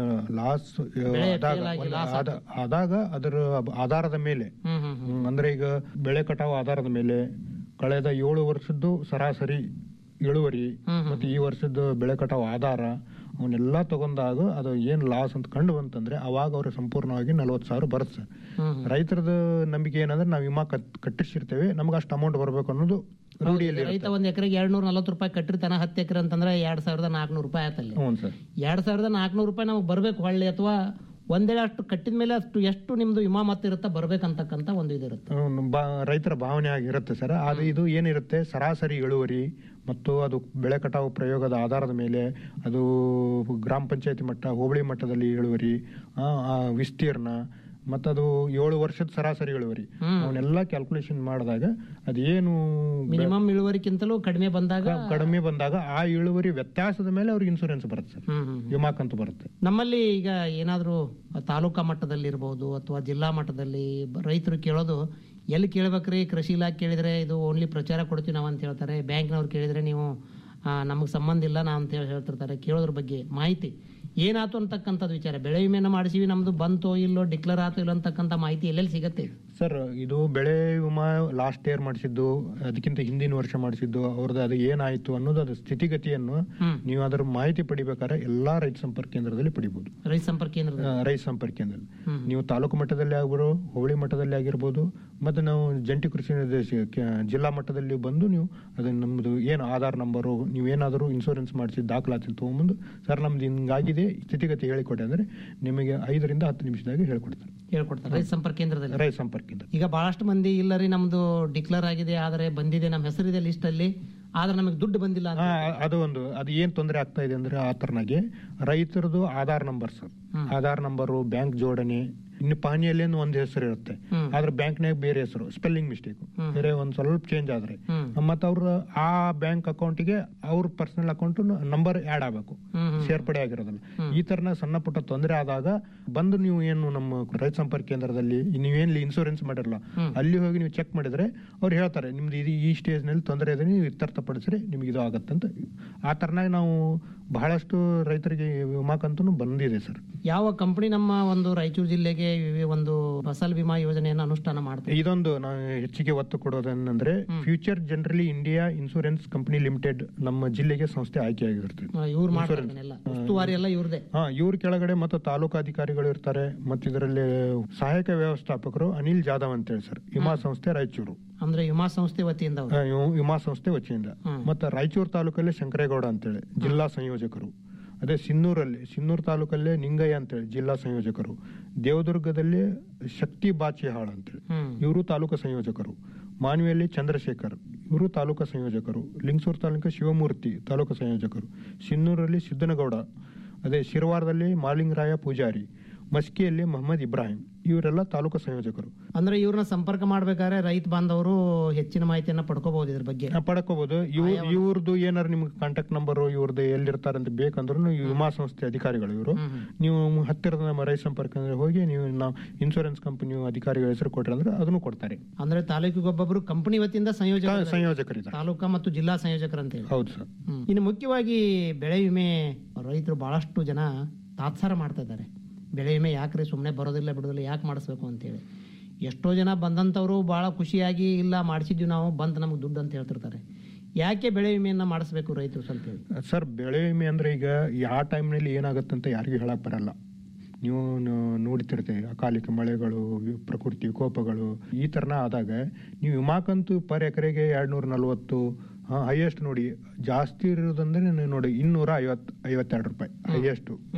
ಲಾಸ್ ಬೆಳೆ ಆದಾಗ fail ಆಗಿ ಒಂದು loss ಆದ- ಆದಾಗ ಅದರ ಆಧಾರದ ಮೇಲೆ ಹ್ಮ್ ಹ್ಮ್ ಹ್ಮ್, ಅಂದ್ರೆ ಈಗ ಬೆಳೆ ಕಟಾವು ಆಧಾರದ ಮೇಲೆ ಕಳೆದ ಏಳು ವರ್ಷದ್ದು ಸರಾಸರಿ ಇಳುವರಿ ಮತ್ತೆ ಈ ವರ್ಷದ ಬೆಳೆ ಕಟಾವು ಆಧಾರ ಅವನ್ನೆಲ್ಲ ತಗೊಂಡಾಗ ಅದು ಏನ್ ಲಾಸ್ ಅಂತ ಕಂಡು ಬಂತಂದ್ರೆ ಅವಾಗ ಅವ್ರಿಗೆ ಸಂಪೂರ್ಣವಾಗಿ ನಲ್ವತ್ತು ಸಾವಿರ ಬರುತ್ತೆ ಹ್ಮ್ ರೈತರದ ನಂಬಿಕೆ ಏನಂದ್ರೆ ನಾವು ವಿಮಾ ಕಟ್ ಕಟ್ಟಿಸಿರ್ತೇವೆ ನಮ್ಗೆ ಅಷ್ಟು ಅಮೌಂಟ್ ಬರಬೇಕು ಅನ್ನೋದು ರೂಢಿಯಲ್ಲಿ ರೈತ ಒಂದ್ ಎಕರೆಗೆ ಎರಡ್ ನೂರ ನಲವತ್ತು ರೂಪಾಯಿ ಕಟ್ಟಿರ್ತಾನ ಹತ್ತು ಎಕರೆ ಅಂತಂದ್ರೆ ಎರಡ್ ಸಾವಿರದ ನಾಲ್ಕುನೂರು ರೂಪಾಯಿ ಆಯ್ತಲ್ಲಿ ಹ್ಞೂ ಸರ್ ಎರಡ್ ಸಾವಿರದ ನಾಲ್ಕುನೂರು ರೂಪಾಯಿ ನಮಗೆ ಬರ್ಬೇಕು ಹೊಳ್ಳಿ ಅಥವಾ ಒಂದೇಳೆ ಅಷ್ಟು ಕಟ್ಟಿದ ಮೇಲೆ ಅಷ್ಟು ಎಷ್ಟು ನಿಮ್ದು ವಿಮಾ ಮೊತ್ತ ಇರುತ್ತಾ ಬರ್ಬೇಕಂತಕ್ಕಂತ ಒಂದು ಇದಿರುತ್ತೆ ಹ್ಮ್, ಬಾ- ರೈತರ ಭಾವನೆ ಆಗಿರುತ್ತೆ ಸರ್ ಅದು ಇದು ಏನಿರುತ್ತೆ ಸರಾಸರಿ ಇಳುವರಿ ಮತ್ತು ಅದು ಬೆಳೆ ಕಟಾವು ಪ್ರಯೋಗದ ಆಧಾರದ ಮೇಲೆ ಅದು ಗ್ರಾಮ ಪಂಚಾಯತಿ ಮಟ್ಟ ಹೋಬಳಿ ಮಟ್ಟದಲ್ಲಿ ಇಳುವರಿ ಆ, ಆ ವಿಸ್ತೀರ್ಣ ಮತ್ತು ಅದು ಏಳು ವರ್ಷದ ಸರಾಸರಿ ಇಳುವರಿ ಅವನ್ನೆಲ್ಲ ಕ್ಯಾಲ್ಕುಲೇಷನ್ ಮಾಡಿದಾಗ ಅದೇನು ಬೆ- ಮಿನಿಮಮ್ ಇಳುವರಿಕ್ಕಿಂತಲೂ ಕಡಿಮೆ ಬಂದಾಗ ಕಡಿಮೆ ಬಂದಾಗ ಆ ಇಳುವರಿ ವ್ಯತ್ಯಾಸದ ಮೇಲೆ ಅವ್ರಿಗೆ ಇನ್ಸೂರೆನ್ಸ್ ಬರುತ್ತೆ ಸರ್ ಹ್ಮ್ ಹ್ಮ್ ವಿಮಾ ಕಂತು ಬರುತ್ತೆ ನಮ್ಮಲ್ಲಿ ಈಗ ಏನಾದರೂ ತಾಲೂಕಾ ಮಟ್ಟದಲ್ಲಿ ಇರ್ಬೋದು ಅಥವಾ ಜಿಲ್ಲಾ ಮಟ್ಟದಲ್ಲಿ ಬ- ರೈತರು ಕೇಳೋದು ಎಲ್ಲಿ ಕೇಳ್ಬೇಕ್ರಿ ಕೃಷಿ ಇಲಾಖೆ ಕೇಳಿದ್ರೆ ಇದು ಓನ್ಲಿ ಪ್ರಚಾರ ಕೊಡ್ತೀವಿ ನಾವು ಅಂತ ಹೇಳ್ತಾರೆ ಬ್ಯಾಂಕ್ನವ್ರು ಕೇಳಿದ್ರೆ ನೀವು ನಮಗೆ ಸಂಬಂಧ ಇಲ್ಲ ನಾ ಅಂತ ಹೇಳಿ ಹೇಳ್ತಿರ್ತಾರೆ ಕೇಳೋದ್ರ ಬಗ್ಗೆ ಮಾಹಿತಿ ಏನಾಯ್ತು ಅಂತಕ್ಕಂಥದ್ದು ವಿಚಾರ ಬೆಳೆ ವಿಮೆನ ಮಾಡಿಸಿವಿ ನಮ್ದು ಬಂತೋ ಇಲ್ಲೋ ಡಿಕ್ಲೇರ್ ಆತೋ ಇಲ್ಲ ಅಂತಕ್ಕಂಥ ಮಾಹಿತಿ ಎಲ್ಲೆಲ್ಲಿ ಸಿಗತ್ತೆ ಸರ್ ಇದು ಬೆಳೆ ವಿಮಾ ಲಾಸ್ಟ್ ಇಯರ್ ಮಾಡಿಸಿದ್ದು ಅದಕ್ಕಿಂತ ಹಿಂದಿನ ವರ್ಷ ಮಾಡಿಸಿದ್ದು ಅವ್ರದ್ದು ಅದು ಏನಾಯ್ತು ಅನ್ನೋದು ಅದು ಸ್ಥಿತಿಗತಿಯನ್ನು ನೀವು ಅದರ ಮಾಹಿತಿ ಪಡಿಬೇಕಾದ್ರೆ ಎಲ್ಲಾ ರೈತ ಸಂಪರ್ಕ ಕೇಂದ್ರದಲ್ಲಿ ಪಡಿಬಹುದು ರೈತ ಸಂಪರ್ಕ ಕೇಂದ್ರದ ರೈತ ಸಂಪರ್ಕ ಕೇಂದ್ರದಲ್ಲಿ ನೀವು ತಾಲೂಕು ಮಟ್ಟದಲ್ಲಿ ಆಗ್ಬೋದು ಹೋಬಳಿ ಮಟ್ಟದಲ್ಲಿ ಆಗಿರ್ಬೋದು ಮತ್ತೆ ನಾವು ಜಂಟಿ ಕೃಷಿ ನಿರ್ದೇಶಕ ಕೆ- ಜಿಲ್ಲಾ ಮಟ್ಟದಲ್ಲಿ ಬಂದು ನೀವು ಅದನ್ನ ನಮ್ದು ಏನು ಆಧಾರ್ ನಂಬರು ನೀವೇನಾದರೂ ಇನ್ಶೂರೆನ್ಸ್ ಮಾಡಿಸಿ ದಾಖಲಾತಿ ತಗೊಂಬಂದು ಸರ್ ನಮ್ದು ಹಿಂಗಾಗಿದೆ ಸ್ಥಿತಿಗತಿ ಹೇಳಿಕೊಟ್ಟೆ ಅಂದ್ರೆ ನಿಮಗೆ ಐದರಿಂದ ಹತ್ತು ನಿಮಿಷದಾಗ ಹೇಳ್ಕೊಡ್ತಾರೆ ಹೇಳ್ಕೊಡ್ತಾರೆ ರೈತ ಸಂಪರ್ಕ ಕೇಂದ್ರದಲ್ಲಿ ರೈತ ಸಂಪರ್ಕ ಕೇಂದ್ರ ಈಗ ಬಹಳಷ್ಟು ಮಂದಿ ಇಲ್ಲ ರೀ ನಮ್ದು ಡಿಕ್ಲೇರ್ ಆಗಿದೆ ಆದರೆ ಬಂದಿದೆ ನಮ್ಮ ಹೆಸರಿದೆ ಲಿಸ್ಟ್ ಅಲ್ಲಿ ಆದ್ರೆ ನಮಗೆ ದುಡ್ಡು ಬಂದಿಲ್ಲ ಅಂತ ಹಾ, ಅದು ಒಂದು ಅದು ಏನ್ ತೊಂದರೆ ಆಗ್ತಾ ಇದೆ ಅಂದ್ರೆ ಆ ತರನಾಗಿ ರೈತರದು Aadhaar number sir Aadhaar number bank ಜೋಡಣೆ ಇನ್ನು ಪಾನಿಯಲ್ಲಿ ಒಂದ್ ಹೆಸರು ಇರುತ್ತೆ ಆದ್ರೆ ಬ್ಯಾಂಕ್ನಾಗ ಬೇರೆ ಹೆಸರು ಸ್ಪೆಲ್ಲಿಂಗ್ ಮಿಸ್ಟೇಕ್ ಬೇರೆ ಒಂದ್ ಸ್ವಲ್ಪ ಚೇಂಜ್ ಆದ್ರೆ ಮತ್ತೆ ಅವ್ರ ಆ ಬ್ಯಾಂಕ್ ಅಕೌಂಟಿಗೆ ಅವ್ರ ಪರ್ಸನಲ್ ಅಕೌಂಟ್ ನಂಬರ್ ಆಡ್ ಆಗ್ಬೇಕು ಸೇರ್ಪಡೆ ಆಗಿರೋದಲ್ಲ ಈ ತರನ ಸಣ್ಣ ಪುಟ್ಟ ತೊಂದರೆ ಆದಾಗ ಬಂದು ನೀವು ಏನು ನಮ್ಮ ರೈತ ಸಂಪರ್ಕ ಕೇಂದ್ರದಲ್ಲಿ ನೀವೇನ್ ಇನ್ಶೂರೆನ್ಸ್ ಮಾಡಿರಲ್ಲ ಅಲ್ಲಿ ಹೋಗಿ ನೀವು ಚೆಕ್ ಮಾಡಿದ್ರೆ ಅವ್ರು ಹೇಳ್ತಾರೆ ನಿಮ್ದು ಇದು ಈ ಸ್ಟೇಜ್ ನಲ್ಲಿ ತೊಂದರೆ ಇದೆ ನೀವು ಇತ್ಯರ್ಥಪಡಿಸ್ರಿ ನಿಮ್ಗೆ ಇದು ಆಗತ್ತೆ ಅಂತ ಆ ತರನಾಗಿ ನಾವು ಬಹಳಷ್ಟು ರೈತರಿಗೆ ವಿಮಾ ಕಂತು ಬಂದಿದೆ ಸರ್ ಯಾವ ಕಂಪನಿ ನಮ್ಮ ಒಂದು ರಾಯಚೂರು ಜಿಲ್ಲೆಗೆ ಈ ಒಂದು ಫಸಲ್ ವಿಮಾ ಯೋಜನೆಯನ್ನು ಅನುಷ್ಠಾನ ಮಾಡ್ತಾರೆ ಇದೊಂದು ನಾವು ಹೆಚ್ಚಿಗೆ ಒತ್ತು ಕೊಡೋದೇನಂದ್ರೆ Future Generali India insurance company limited ನಮ್ಮ ಜಿಲ್ಲೆಗೆ ಸಂಸ್ಥೆ ಆಯ್ಕೆಯಾಗಿರ್ತದೆ ಇವ್ರು ಮಾಡ್ತಾರೆ ಇದನ್ನೆಲ್ಲ. ಉಸ್ತುವಾರಿ ಎಲ್ಲ ಇವ್ರದೇ ಹಾ ಇವ್ರ ಕೆಳಗಡೆ ಮತ್ತು ತಾಲೂಕು ಅಧಿಕಾರಿಗಳು ಇರ್ತಾರೆ ಮತ್ತು ಇದರಲ್ಲಿ ಸಹಾಯಕ ವ್ಯವಸ್ಥಾಪಕರು ಅನಿಲ್ ಜಾಧವ್ ಅಂತ ಹೇಳಿ ಸರ್ ವಿಮಾ ಸಂಸ್ಥೆ ರಾಯಚೂರು ಅಂದ್ರೆ ವಿಮಾ ಸಂಸ್ಥೆ ವತಿಯಿಂದ ಅವ್ರು. ಆ, ಇವ್- ವಿಮಾ ಸಂಸ್ಥೆ ವತಿಯಿಂದ ಮತ್ತೆ ರಾಯಚೂರು ತಾಲೂಕಲ್ಲಿ ಶಂಕರೇಗೌಡ ಅಂತೇಳಿ ಜಿಲ್ಲಾ ಸಂಯೋಜಕರು ಅದೇ ಸಿನ್ನೂರಲ್ಲಿ ಸಿನ್ನೂರು ತಾಲೂಕಲ್ಲೇ ನಿಂಗಯ್ಯ ಅಂತೇಳಿ ಜಿಲ್ಲಾ ಸಂಯೋಜಕರು ದೇವದುರ್ಗದಲ್ಲಿ ಶಕ್ತಿ ಬಾಚಿಹಾಳ್ ಅಂತೇಳಿ ಇವರು ತಾಲೂಕು ಸಂಯೋಜಕರು ಮಾನ್ವಿಯಲ್ಲಿ ಚಂದ್ರಶೇಖರ್ ಇವರು ತಾಲೂಕು ಸಂಯೋಜಕರು ಲಿಂಗಸೂರು ತಾಲೂಕು ಶಿವಮೂರ್ತಿ ತಾಲೂಕು ಸಂಯೋಜಕರು ಸಿನ್ನೂರಲ್ಲಿ ಸಿದ್ದನಗೌಡ ಅದೇ ಶಿರವಾರದಲ್ಲಿ ಮಾಲಿಂಗರಾಯ ಪೂಜಾರಿ ಮಸ್ಕಿಯಲ್ಲಿ ಮೊಹಮ್ಮದ್ ಇಬ್ರಾಹಿಂ ಇವರೆಲ್ಲ ತಾಲೂಕು ಸಂಯೋಜಕರು ಅಂದ್ರೆ ಇವ್ರನ್ನ ಸಂಪರ್ಕ ಮಾಡ್ಬೇಕಾದ್ರೆ ರೈತ ಬಾಂಧವರು ಹೆಚ್ಚಿನ ಮಾಹಿತಿಯನ್ನ ಪಡ್ಕೋಬಹುದು ಇದ್ರ ಬಗ್ಗೆ ಆ, ಪಡ್ಕೋಬಹುದು ಇವ್ ಇವ್ರದ್ದು ಏನಾರು ನಿಮ್ಗೆ ಕಾಂಟ್ಯಾಕ್ಟ್ ನಂಬರ್ ಇವ್ರದ್ದು ಎಲ್ಲಿರ್ತಾರೆ ಅಂತ ಬೇಕಂದ್ರೂ ಈ ವಿಮಾ ಸಂಸ್ಥೆ ಅಧಿಕಾರಿಗಳು ಇವರು ನೀವು ಹತ್ತಿರದ ನಮ್ಮ ರೈತ ಸಂಪರ್ಕ ಅಂದ್ರೆ ಹೋಗಿ ನೀವು ನಾವು ಇನ್ಶೂರೆನ್ಸ್ ಕಂಪನಿ ಅಧಿಕಾರಿಗಳ ಹೆಸರು ಕೊಟ್ರೆ ಅಂದ್ರೆ ಅದನ್ನು ಕೊಡ್ತಾರೆ ಅಂದ್ರೆ ತಾಲೂಕಿಗೆ ಒಬ್ಬೊಬ್ರು ಕಂಪನಿ ವತಿಯಿಂದ ಸಂಯೋಜಕ ಸಂಯೋಜಕರಿದ್ದಾರೆ ತಾಲೂಕಾ ಮತ್ತು ಜಿಲ್ಲಾ ಸಂಯೋಜಕರು ಅಂತ ಹೇಳಿ ಹೌದು ಸರ್ ಹ್ಮ್. ಇನ್ನು ಮುಖ್ಯವಾಗಿ ಬೆಳೆ ವಿಮೆ ರೈತರು ಬಹಳಷ್ಟು ಜನ ತಾತ್ಸಾರ ಮಾಡ್ತಾ ಇದ್ದಾರೆ ಬೆಳೆ ವಿಮೆ ಯಾಕ್ರಿ ಸುಮ್ಮನೆ ಬರೋದಿಲ್ಲ ಬಿಡೋದಿಲ್ಲ ಯಾಕೆ ಮಾಡಿಸ್ಬೇಕು ಅಂತೇಳಿ ಎಷ್ಟೋ ಜನ ಬಂದಂಥವ್ರು ಭಾಳ ಖುಷಿಯಾಗಿ ಇಲ್ಲ ಮಾಡಿಸಿದ್ವಿ ನಾವು ಬಂದು ನಮ್ಗೆ ದುಡ್ಡು ಅಂತ ಹೇಳ್ತಿರ್ತಾರೆ ಯಾಕೆ ಬೆಳೆ ವಿಮೆಯನ್ನ ಮಾಡಿಸ್ಬೇಕು ರೈತರು ಸ್ವಲ್ಪ ಹೇಳಿ ಸರ್ ಬೆಳೆ ವಿಮೆ ಅಂದ್ರೆ ಈಗ ಯಾವ ಟೈಮ್ನಲ್ಲಿ ಏನಾಗುತ್ತೆ ಅಂತ ಯಾರಿಗೂ ಹೇಳಕ್ ಬರಲ್ಲ ನೀವು ನ- ನೋಡ್ತಿರ್ತೀವಿ ಅಕಾಲಿಕ ಮಳೆಗಳು ವಿ- ಪ್ರಕೃತಿ ವಿಕೋಪಗಳು ಈ ತರನ ಆದಾಗ ನೀವು ವಿಮಾ ಕಂತು ಪರ್ ಎಕರೆಗೆ ಎರಡ್ ನೂರ ನಲ್ವತ್ತು ಹೈಯೆಸ್ಟ್ ನೋಡಿ ಜಾಸ್ತಿ ಇರೋದಂದ್ರೆ ನೀವು ನೋಡಿ ಇನ್ನೂರ ಐವತ್ ಐವತ್ತೆರಡು ರೂಪಾಯಿ ಹೈಯೆಸ್ಟ್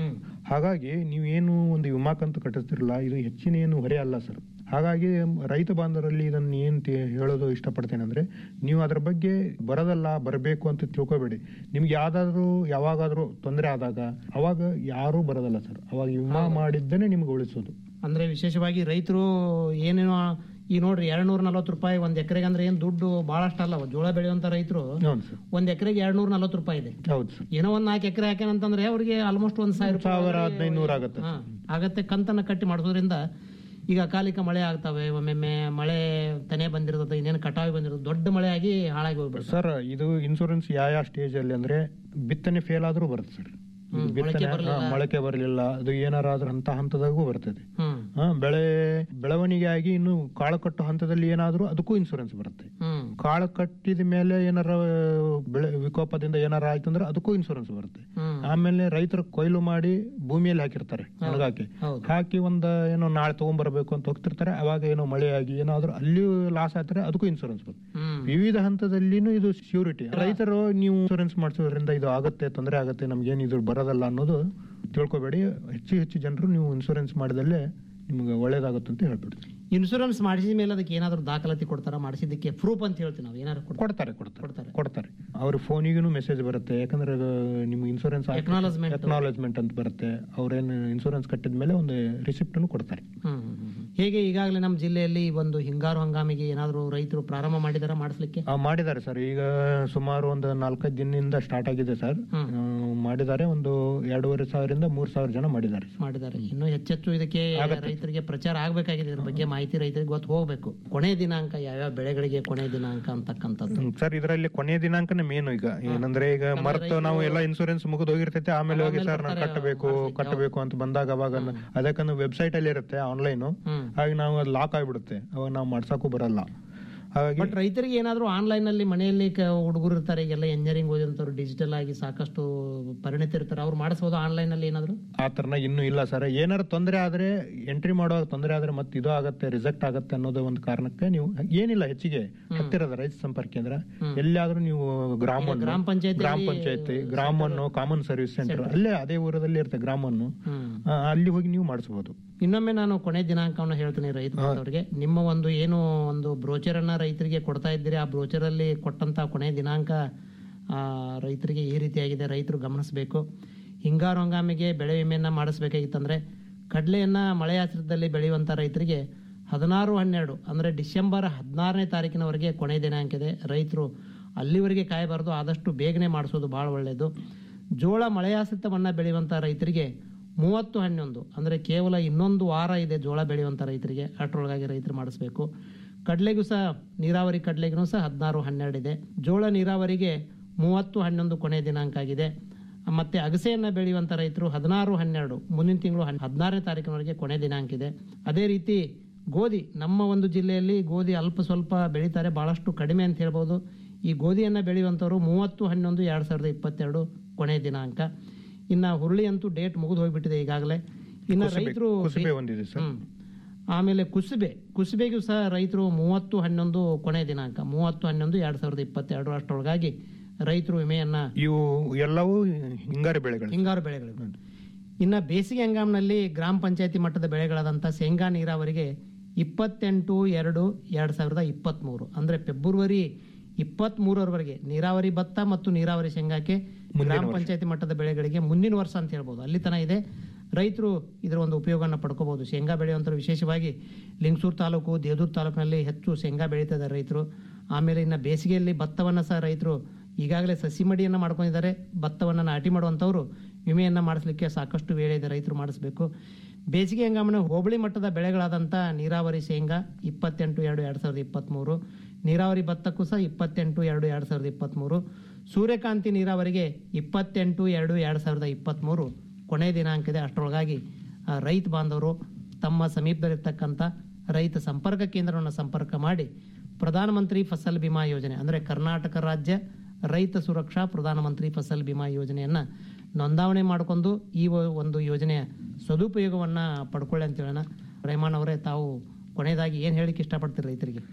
ಹಾಗಾಗಿ ನೀವೇನು ಒಂದು ವಿಮಾ ಕಂತು ಕಟ್ಟಿಸ್ತಿರಲ್ಲ ಇದು ಹೆಚ್ಚಿನ ಏನು ಹೊರೆ ಅಲ್ಲ ಸರ್ ಹಾಗಾಗಿ ರೈತ ಬಾಂಧವರಲ್ಲಿ ಇದನ್ನು ಏನು ಹೇಳೋದು ಇಷ್ಟಪಡ್ತೇನೆ ಅಂದ್ರೆ ನೀವು ಅದ್ರ ಬಗ್ಗೆ ಬರೋದಲ್ಲ ಬರಬೇಕು ಅಂತ ತಿಳ್ಕೊಬೇಡಿ ನಿಮ್ಗೆ ಯಾವ್ದಾದ್ರು ಯಾವಾಗಾದ್ರೂ ತೊಂದರೆ ಆದಾಗ ಅವಾಗ ಯಾರೂ ಬರೋದಲ್ಲ ಸರ್ ಅವಾಗ ವಿಮಾ ಮಾಡಿದ್ದೇನೆ ನಿಮ್ಗೆ ಉಳಿಸೋದು ಅಂದ್ರೆ ವಿಶೇಷವಾಗಿ ರೈತರು ಏನೇನೋ ಈ ನೋಡ್ರಿ ಎರಡ್ ನೂರ ನಲ್ವತ್ತು ರೂಪಾಯಿ ಒಂದ್ ಎಕರೆಗೆ ಅಂದ್ರೆ ಏನ್ ದುಡ್ಡು ಬಹಳಷ್ಟು ಅಲ್ಲ ಜೋಳ ಬೆಳೆಯುವಂತ ರೈತರು ಹೌದು ಸರ್ ಒಂದ್ ಎಕರೆಗೆ ಎರಡ್ ನೂರ ನಲ್ವತ್ತು ರೂಪಾಯಿ ಇದೆ ಹೌದು ಸರ್ ಏನೋ ಒಂದ್ ನಾಲ್ಕು ಎಕರೆ ಹಾಕ್ಯಾನಂತಂದ್ರೆ ಅವ್ರಿಗೆ ಆಲ್ಮೋಸ್ಟ್ ಒಂದ್ ಸಾವಿರ ರೂಪಾಯಿ ಸಾವಿರ ಒಳಗಡೆ ಹದಿನೈದು ನೂರು ಆಗುತ್ತೆ ಹಾ, ಆಗತ್ತೆ ಕಂತನ್ನ ಕಟ್ಟಿ ಮಾಡಿಸೋದ್ರಿಂದ ಈಗ ಅಕಾಲಿಕ ಮಳೆ ಆಗ್ತವೆ ಒಮ್ಮೊಮ್ಮೆ ಮಳೆ ತೆನೆ ಬಂದಿರ್ತದೆ ಇನ್ನೇನು ಕಟಾವಿ ಬಂದಿರ್ತದೆ ದೊಡ್ಡ ಮಳೆ ಆಗಿ ಹಾಳಾಗಿ ಹೋಗ್ಬಿಡುತ್ತೆ ಸರ್ ಇದು ಇನ್ಶೂರೆನ್ಸ್ ಯಾವ ಯಾವ ಸ್ಟೇಜ್ ಅಲ್ಲಿ ಅಂದ್ರೆ ಬಿತ್ತನೆ ಫೇಲ್ ಆದ್ರೂ ಬರುತ್ತೆ ಸರ್ ಇದು ಹ್ಮ್, ಬಿತ್ತನೆ ಮೊಳಕೆ ಬರ್ಲಿಲ್ಲ. ಹಾ, ಮೊಳಕೆ ಬರಲಿಲ್ಲ ಅದು ಏನಾರ ಆದ್ರೂ ಹಂತ ಹಂತದಾಗೂ ಬರ್ತದೆ ಹ್ಮ್ ಹಾ, ಬೆಳೆ ಬೆಳವಣಿಗೆ ಆಗಿ ಇನ್ನು ಕಾಳು ಕಟ್ಟು ಹಂತದಲ್ಲಿ ಏನಾದ್ರೂ ಅದಕ್ಕೂ ಇನ್ಶೂರೆನ್ಸ್ ಬರುತ್ತೆ ಹ್ಮ್ ಕಾಳು ಕಟ್ಟಿದ ಮೇಲೆ ಏನಾರ ಬೆಳೆ ವಿಕೋಪದಿಂದ ಏನಾರ ಆಯ್ತು ಅಂದ್ರೆ ಅದಕ್ಕೂ ಇನ್ಶೂರೆನ್ಸ್ ಬರುತ್ತೆ ಹ್ಮ್ ಆಮೇಲೆ ರೈತರು ಕೊಯ್ಲು ಮಾಡಿ ಭೂಮಿಯಲ್ಲಿ ಹಾಕಿರ್ತಾರೆ ಒಣಗಾಕಿ ಹೌದು. ಹಾಕಿ ಒಂದ್ ಏನೋ ನಾಳೆ ತಗೊಂಡ್ಬರ್ಬೇಕು ಅಂತ ಹೋಗ್ತಿರ್ತಾರೆ ಅವಾಗ ಏನೋ ಮಳೆ ಆಗಿ ಏನಾದ್ರೂ ಅಲ್ಲಿಯೂ ಲಾಸ್ ಆಯ್ತಾರೆ ಅದಕ್ಕೂ ಇನ್ಶೂರೆನ್ಸ್ ಬರುತ್ತೆ ಹ್ಮ್ ವಿವಿಧ ಹಂತದಲ್ಲಿನೂ ಇದು ಶ್ಯೂರಿಟಿ ರೈತರು ನೀವು ಇನ್ಶೂರೆನ್ಸ್ ಮಾಡಿಸೋದ್ರಿಂದ ಇದು ಆಗುತ್ತೆ ತೊಂದರೆ ಆಗುತ್ತೆ ನಮ್ಗೇನು ಇದು ಬರೋದಲ್ಲ ಅನ್ನೋದು ತಿಳ್ಕೊಬೇಡಿ ಹೆಚ್ಚು ಹೆಚ್ಚು ಜನರು ನೀವು ಇನ್ಶೂರೆನ್ಸ್ ಮಾಡಿದಲ್ಲೇ ನಿಮ್ಗೆ ಒಳ್ಳೇದಾಗುತ್ತೆ ಅಂತ ಹೇಳ್ಬಿಡ್ತೀನಿ ಇನ್ಶೂರೆನ್ಸ್ ಮಾಡಿಸಿದ ಮೇಲೆ ಅದಕ್ಕೆ ಏನಾದ್ರು ದಾಖಲಾತಿ ಕೊಡ್ತಾರ ಮಾಡಿಸಿದ್ದಕ್ಕೆ ಪ್ರೂಫ್ ಅಂತ ಹೇಳ್ತೀವಿ ನಾವು ಏನಾದ್ರು ಕೊಡ್ತಾರೆ ಕೊಡ್ತಾರೆ ಕೊಡ್ತಾರೆ ಕೊಡ್ತಾರೆ ಅವ್ರ ಫೋನಿಗೂ ಮೆಸೇಜ್ ಬರುತ್ತೆ ಯಾಕಂದ್ರೆ ಅದು ನಿಮ್ಗೆ ಇನ್ಶೂರೆನ್ಸ್ Acknowledgement. ಎಕ್ನಾಲಜ್ಮೆಂಟ್ ಅಂತ ಬರುತ್ತೆ ಅವ್ರೇನು ಇನ್ಶೂರೆನ್ಸ್ ಕಟ್ಟಿದ ಮೇಲೆ ಒಂದು ರಿಸಿಪ್ಟ್ ಕೊಡ್ತಾರೆ ಹ್ಮ್ ಹ್ಮ್, ಹ್ಮ್, ಹ್ಮ್. ಹೇಗೆ ಈಗಾಗಲೇ ನಮ್ಮ ಜಿಲ್ಲೆಯಲ್ಲಿ ಒಂದು ಹಿಂಗಾರು ಹಂಗಾಮಿಗೆ ಏನಾದ್ರು ರೈತರು ಪ್ರಾರಂಭ ಮಾಡಿದಾರ ಮಾಡಿಸ್ಲಿಕ್ಕೆ ಆ, ಮಾಡಿದ್ದಾರೆ ಸರ್ ಈಗ ಸುಮಾರು ಒಂದು ನಾಲ್ಕೈದು ದಿನದಿಂದ ಸ್ಟಾರ್ಟ್ ಆಗಿದೆ ಸರ್ ಆ, ಮಾಡಿದ್ದಾರೆ ಒಂದು ಎರಡೂವರೆ ಸಾವಿರದಿಂದ ಮೂರ್ ಸಾವಿರ ಜನ ಮಾಡಿದ್ದಾರೆ ಮಾಡಿದ್ದಾರೆ ಇನ್ನು ಹೆಚ್ಚೆಚ್ಚು ಇದಕ್ಕೆ ರೈತರಿಗೆ ಪ್ರಚಾರ ಆಗ್ಬೇಕಾಗಿದೆ ಇದ್ರ ಬಗ್ಗೆ ಮಾಹಿತಿ ರೈತರಿಗೆ ಗೊತ್ತು ಹೋಗ್ಬೇಕು ಕೊನೆ ದಿನಾಂಕ ಯಾವ್ಯಾವ ಬೆಳೆಗಳಿಗೆ ಕೊನೆ ದಿನಾಂಕ ಅಂತಕ್ಕಂಥದ್ದು ಹ್ಮ್, ಸರ್ ಇದರಲ್ಲಿ ಕೊನೆಯ ದಿನಾಂಕನೇ ಮೇನು ಈಗ ಏನಂದ್ರೆ ಈಗ ಮರ್ತು ನಾವು ಎಲ್ಲ ಇನ್ಶೂರೆನ್ಸ್ ಮುಗಿದು ಹೋಗಿರ್ತೈತೆ ಆಮೇಲೆ ಹೋಗಿ ಸರ್ ನಾವು ಕಟ್ಟಬೇಕು ಕಟ್ಟಬೇಕು ಅಂತ ಬಂದಾಗ ಅವಾಗ ಅದಕ್ಕಂದು ವೆಬ್ಸೈಟ್ ಅಲ್ಲಿ ಇರುತ್ತೆ ಆನ್ಲೈನ್ ಹ್ಮ್. ಹಾಗೆ ನಾವು ಅದು ಲಾಕ್ ಆಗ್ಬಿಡುತ್ತೆ ಅವಾಗ ನಾವು ಮಾಡ್ಸಕ್ಕೂ ಬರಲ್ಲ ಹಾಗಾಗಿ ಬಟ್ ರೈತರಿಗೆ ಏನಾದ್ರು ಆನ್ಲೈನ್ ಅಲ್ಲಿ ಮನೆಯಲ್ಲಿ ಹುಡುಗರು ಇರ್ತಾರೆ ಈಗೆಲ್ಲ ಎಂಜಿನಿಯರಿಂಗ್ ಓದಿದಂತವ್ರು ಡಿಜಿಟಲ್ ಆಗಿ ಸಾಕಷ್ಟು ಪರಿಣಿತಿ ಇರ್ತಾರೆ ಅವ್ರು ಮಾಡಿಸಬಹುದು ಆನ್ಲೈನ್ ಅಲ್ಲಿ ಏನಾದ್ರು ಆ ತರನ ಇನ್ನೂ ಇಲ್ಲ ಸರ್ ಏನಾರ ತೊಂದರೆ ಆದ್ರೆ ಎಂಟ್ರಿ ಮಾಡುವಾಗ ತೊಂದರೆ ಆದ್ರೆ ಮತ್ತೆ ಇದು ಆಗತ್ತೆ ರಿಜೆಕ್ಟ್ ಆಗತ್ತೆ ಅನ್ನೋದು ಒಂದು ಕಾರಣಕ್ಕೆ ನೀವು ಏನಿಲ್ಲ ಹೆಚ್ಚಿಗೆ ಹತ್ತಿರದ ರೈತ ಸಂಪರ್ಕ ಕೇಂದ್ರ ಎಲ್ಲಿಯಾದ್ರೂ ನೀವು ಗ್ರಾಮ ಗ್ರಾಮ ಪಂಚಾಯ್ತಿ ಗ್ರಾಮ ಪಂಚಾಯತಿ ಗ್ರಾಮವನ್ನು ಕಾಮನ್ ಸರ್ವಿಸ್ ಸೆಂಟರ್ ಅಲ್ಲೇ ಅದೇ ಊರದಲ್ಲಿ ಇರುತ್ತೆ ಗ್ರಾಮವನ್ನು ಹ್ಮ್ ಆ, ಅಲ್ಲಿ ಹೋಗಿ ನೀವು ಮಾಡಿಸಬಹುದು ಇನ್ನೊಮ್ಮೆ ನಾನು ಕೊನೆ ದಿನಾಂಕವನ್ನು ಹೇಳ್ತೀನಿ ರೈತ ಬಾಂಧವರಿಗೆ ನಿಮ್ಮ ಒಂದು ಏನು ಒಂದು ಬ್ರೋಚರ್ ಅನ್ನ ರೈತರಿಗೆ ಕೊಡ್ತಾ ಇದ್ದೀರಿ ಆ ಬ್ರೋಚರ್ ಅಲ್ಲಿ ಕೊಟ್ಟಂತ ಕೊನೆ ದಿನಾಂಕ ಆ, ರೈತರಿಗೆ ಈ ರೀತಿಯಾಗಿದೆ ರೈತರು ಗಮನಿಸಬೇಕು ಹಿಂಗಾರು ಹಂಗಾಮಿಗೆ ಬೆಳೆ ವಿಮೆಯನ್ನ ಮಾಡಿಸ್ಬೇಕಾಗಿತ್ತಂದ್ರೆ ಕಡಲೆಯನ್ನ ಮಳೆ ಆಶ್ರಿತದಲ್ಲಿ ಬೆಳೆಯುವಂತ ರೈತರಿಗೆ ಹದಿನಾರು ಹನ್ನೆರಡು ಅಂದ್ರೆ ಡಿಸೆಂಬರ್ ಹದಿನಾರನೇ ತಾರೀಕಿನವರೆಗೆ ಕೊನೆ ದಿನಾಂಕ ಇದೆ ರೈತರು ಅಲ್ಲಿವರೆಗೆ ಕಾಯಬಾರದು ಆದಷ್ಟು ಬೇಗನೆ ಮಾಡಿಸೋದು ಬಹಳ ಒಳ್ಳೆಯದು ಜೋಳ ಮಳೆಯಾಶ್ರಿತವನ್ನ ಬೆಳೆಯುವಂತ ರೈತರಿಗೆ ಮೂವತ್ತು ಹನ್ನೊಂದು ಅಂದರೆ ಕೇವಲ ಇನ್ನೊಂದು ವಾರ ಇದೆ ಜೋಳ ಬೆಳೆಯುವಂಥ ರೈತರಿಗೆ ಅಷ್ಟರೊಳಗಾಗಿ ರೈತರು ಮಾಡಿಸ್ಬೇಕು ಕಡಲೆಗೂ ಸಹ ನೀರಾವರಿ ಕಡಲೆಗೂ ಸಹ ಹದಿನಾರು ಹನ್ನೆರಡು ಇದೆ ಜೋಳ ನೀರಾವರಿಗೆ ಮೂವತ್ತು ಹನ್ನೊಂದು ಕೊನೆ ದಿನಾಂಕ ಆಗಿದೆ ಮತ್ತೆ ಅಗಸೆಯನ್ನು ಬೆಳೆಯುವಂಥ ರೈತರು ಹದಿನಾರು ಹನ್ನೆರಡು ಮುಂದಿನ ತಿಂಗಳು ಹನ್- ಹದಿನಾರನೇ ತಾರೀಕಿನವರೆಗೆ ಕೊನೆ ದಿನಾಂಕ ಇದೆ ಅದೇ ರೀತಿ ಗೋಧಿ ನಮ್ಮ ಒಂದು ಜಿಲ್ಲೆಯಲ್ಲಿ ಗೋಧಿ ಅಲ್ಪ ಸ್ವಲ್ಪ ಬೆಳೀತಾರೆ ಬಹಳಷ್ಟು ಕಡಿಮೆ ಅಂತ ಹೇಳ್ಬೋದು ಈ ಗೋಧಿಯನ್ನು ಬೆಳೆಯುವಂಥವ್ರು ಮೂವತ್ತು ಹನ್ನೊಂದು ಎರಡು ಸಾವಿರದ ಇಪ್ಪತ್ತೆರಡು ಕೊನೆ ದಿನಾಂಕ ಇನ್ನ ಹುರುಳಿ ಅಂತೂ ಡೇಟ್ ಮುಗಿದು ಹೋಗ್ಬಿಟ್ಟಿದೆ ಈಗಾಗಲೇ ಇನ್ನ ಕುಸುಬೆ- ರೈತರು ಕುಸುಬೆ ಒಂದಿದೆ ಸರ್ ಹ್ಮ್. ಆಮೇಲೆ ಕುಸುಬೆ ಕುಸುಬೆಗೂ ಸಹ ರೈತರು ಮೂವತ್ತು ಹನ್ನೊಂದು ಕೊನೆ ದಿನಾಂಕ ಮೂವತ್ತು ಹನ್ನೊಂದು ಎರಡ್ ಸಾವಿರದ ಇಪ್ಪತ್ತೆರಡು ಅಷ್ಟರೊಳಗಾಗಿ ರೈತರು ವಿಮೆಯನ್ನ ಇವು ಎಲ್ಲವೂ ಹಿಂಗಾರು ಬೆಳೆಗಳು ಹಿಂಗಾರು ಬೆಳೆಗಳು ಇನ್ನ ಬೇಸಿಗೆ ಹಂಗಾಮಿನಲ್ಲಿ ಗ್ರಾಮ ಪಂಚಾಯತಿ ಮಟ್ಟದ ಬೆಳೆಗಳಾದಂಥ ಶೇಂಗಾ ನೀರಾವರಿಗೆ ಇಪ್ಪತ್ತೆಂಟು ಎರಡು ಎರಡ್ ಸಾವಿರದ ಇಪ್ಪತ್ತ್ಮೂರು ಅಂದ್ರೆ ಫೆಬ್ರವರಿ ಇಪ್ಪತ್ತ್ಮೂರರವರೆಗೆ ನೀರಾವರಿ ಭತ್ತ ಮತ್ತು ನೀರಾವರಿ ಶೇಂಗಾಕ್ಕೆ ಗ್ರಾಮ ಪಂಚಾಯತಿ ಮಟ್ಟದ ಬೆಳೆಗಳಿಗೆ ಮುಂದಿನ ವರ್ಷ ಅಂತ ಹೇಳ್ಬೋದು ಅಲ್ಲಿ ತನ ಇದೆ ರೈತರು ಇದರ ಒಂದು ಉಪಯೋಗವನ್ನು ಪಡ್ಕೋಬಹುದು ಶೇಂಗಾ ಬೆಳೆಯುವಂಥವ್ರು ವಿಶೇಷವಾಗಿ ಲಿಂಗಸೂರು ತಾಲೂಕು ದೇವದೂರು ತಾಲೂಕಿನಲ್ಲಿ ಹೆಚ್ಚು ಶೇಂಗಾ ಬೆಳೀತಾ ರೈತರು ಆಮೇಲೆ ಇನ್ನು ಬೇಸಿಗೆಯಲ್ಲಿ ಭತ್ತವನ್ನು ಸಹ ರೈತರು ಈಗಾಗಲೇ ಸಸಿ ಮಡಿಯನ್ನು ಮಾಡ್ಕೊಂಡಿದ್ದಾರೆ ಭತ್ತವನ್ನು ನಾಟಿ ಮಾಡುವಂಥವ್ರು ವಿಮೆಯನ್ನು ಮಾಡಿಸ್ಲಿಕ್ಕೆ ಸಾಕಷ್ಟು ವೇಳೆ ಇದೆ ರೈತರು ಮಾಡಿಸ್ಬೇಕು ಬೇಸಿಗೆ ಹಂಗಾಮಿನ ಹೋಬಳಿ ಮಟ್ಟದ ಬೆಳೆಗಳಾದಂಥ ನೀರಾವರಿ ಶೇಂಗಾ ಇಪ್ಪತ್ತೆಂಟು ಎರಡು ಎರಡು ಸಾವಿರದ ಇಪ್ಪತ್ತ್ಮೂರು ನೀರಾವರಿ ಭತ್ತಕ್ಕೂ ಸಹ ಇಪ್ಪತ್ತೆಂಟು ಎರಡು ಎರಡು ಸಾವಿರದ ಇಪ್ಪತ್ತ್ಮೂರು ಸೂರ್ಯಕಾಂತಿ ನೀರಾವರಿಗೆ ಇಪ್ಪತ್ತೆಂಟು ಎರಡು ಎರಡು ಸಾವಿರದ ಇಪ್ಪತ್ತ್ಮೂರು ಕೊನೆ ದಿನಾಂಕ ಇದೆ ಅಷ್ಟರೊಳಗಾಗಿ ಆ, ರೈತ ಬಾಂಧವರು ತಮ್ಮ ಸಮೀಪದಲ್ಲಿರ್ತಕ್ಕಂಥ ರೈತ ಸಂಪರ್ಕ ಕೇಂದ್ರವನ್ನು ಸಂಪರ್ಕ ಮಾಡಿ ಪ್ರಧಾನಮಂತ್ರಿ ಫಸಲ್ ಬಿಮಾ ಯೋಜನೆ ಅಂದರೆ ಕರ್ನಾಟಕ ರಾಜ್ಯ ರೈತ ಸುರಕ್ಷಾ ಪ್ರಧಾನಮಂತ್ರಿ ಫಸಲ್ ಬಿಮಾ ಯೋಜನೆಯನ್ನ ನೋಂದಾವಣೆ ಮಾಡಿಕೊಂಡು ಈ ಒ- ಒಂದು ಯೋಜನೆಯ ಸದುಪಯೋಗವನ್ನ ಪಡ್ಕೊಳ್ಳಿ ಅಂತ ಹೇಳೋಣ ರೆಹಮಾನ್ ಅವರೇ ತಾವು ಕೊನೆಯದಾಗಿ ಏನು ಹೇಳಿಕ್ಕೆ ಇಷ್ಟಪಡ್ತೀರಿ ರೈತರಿಗೆ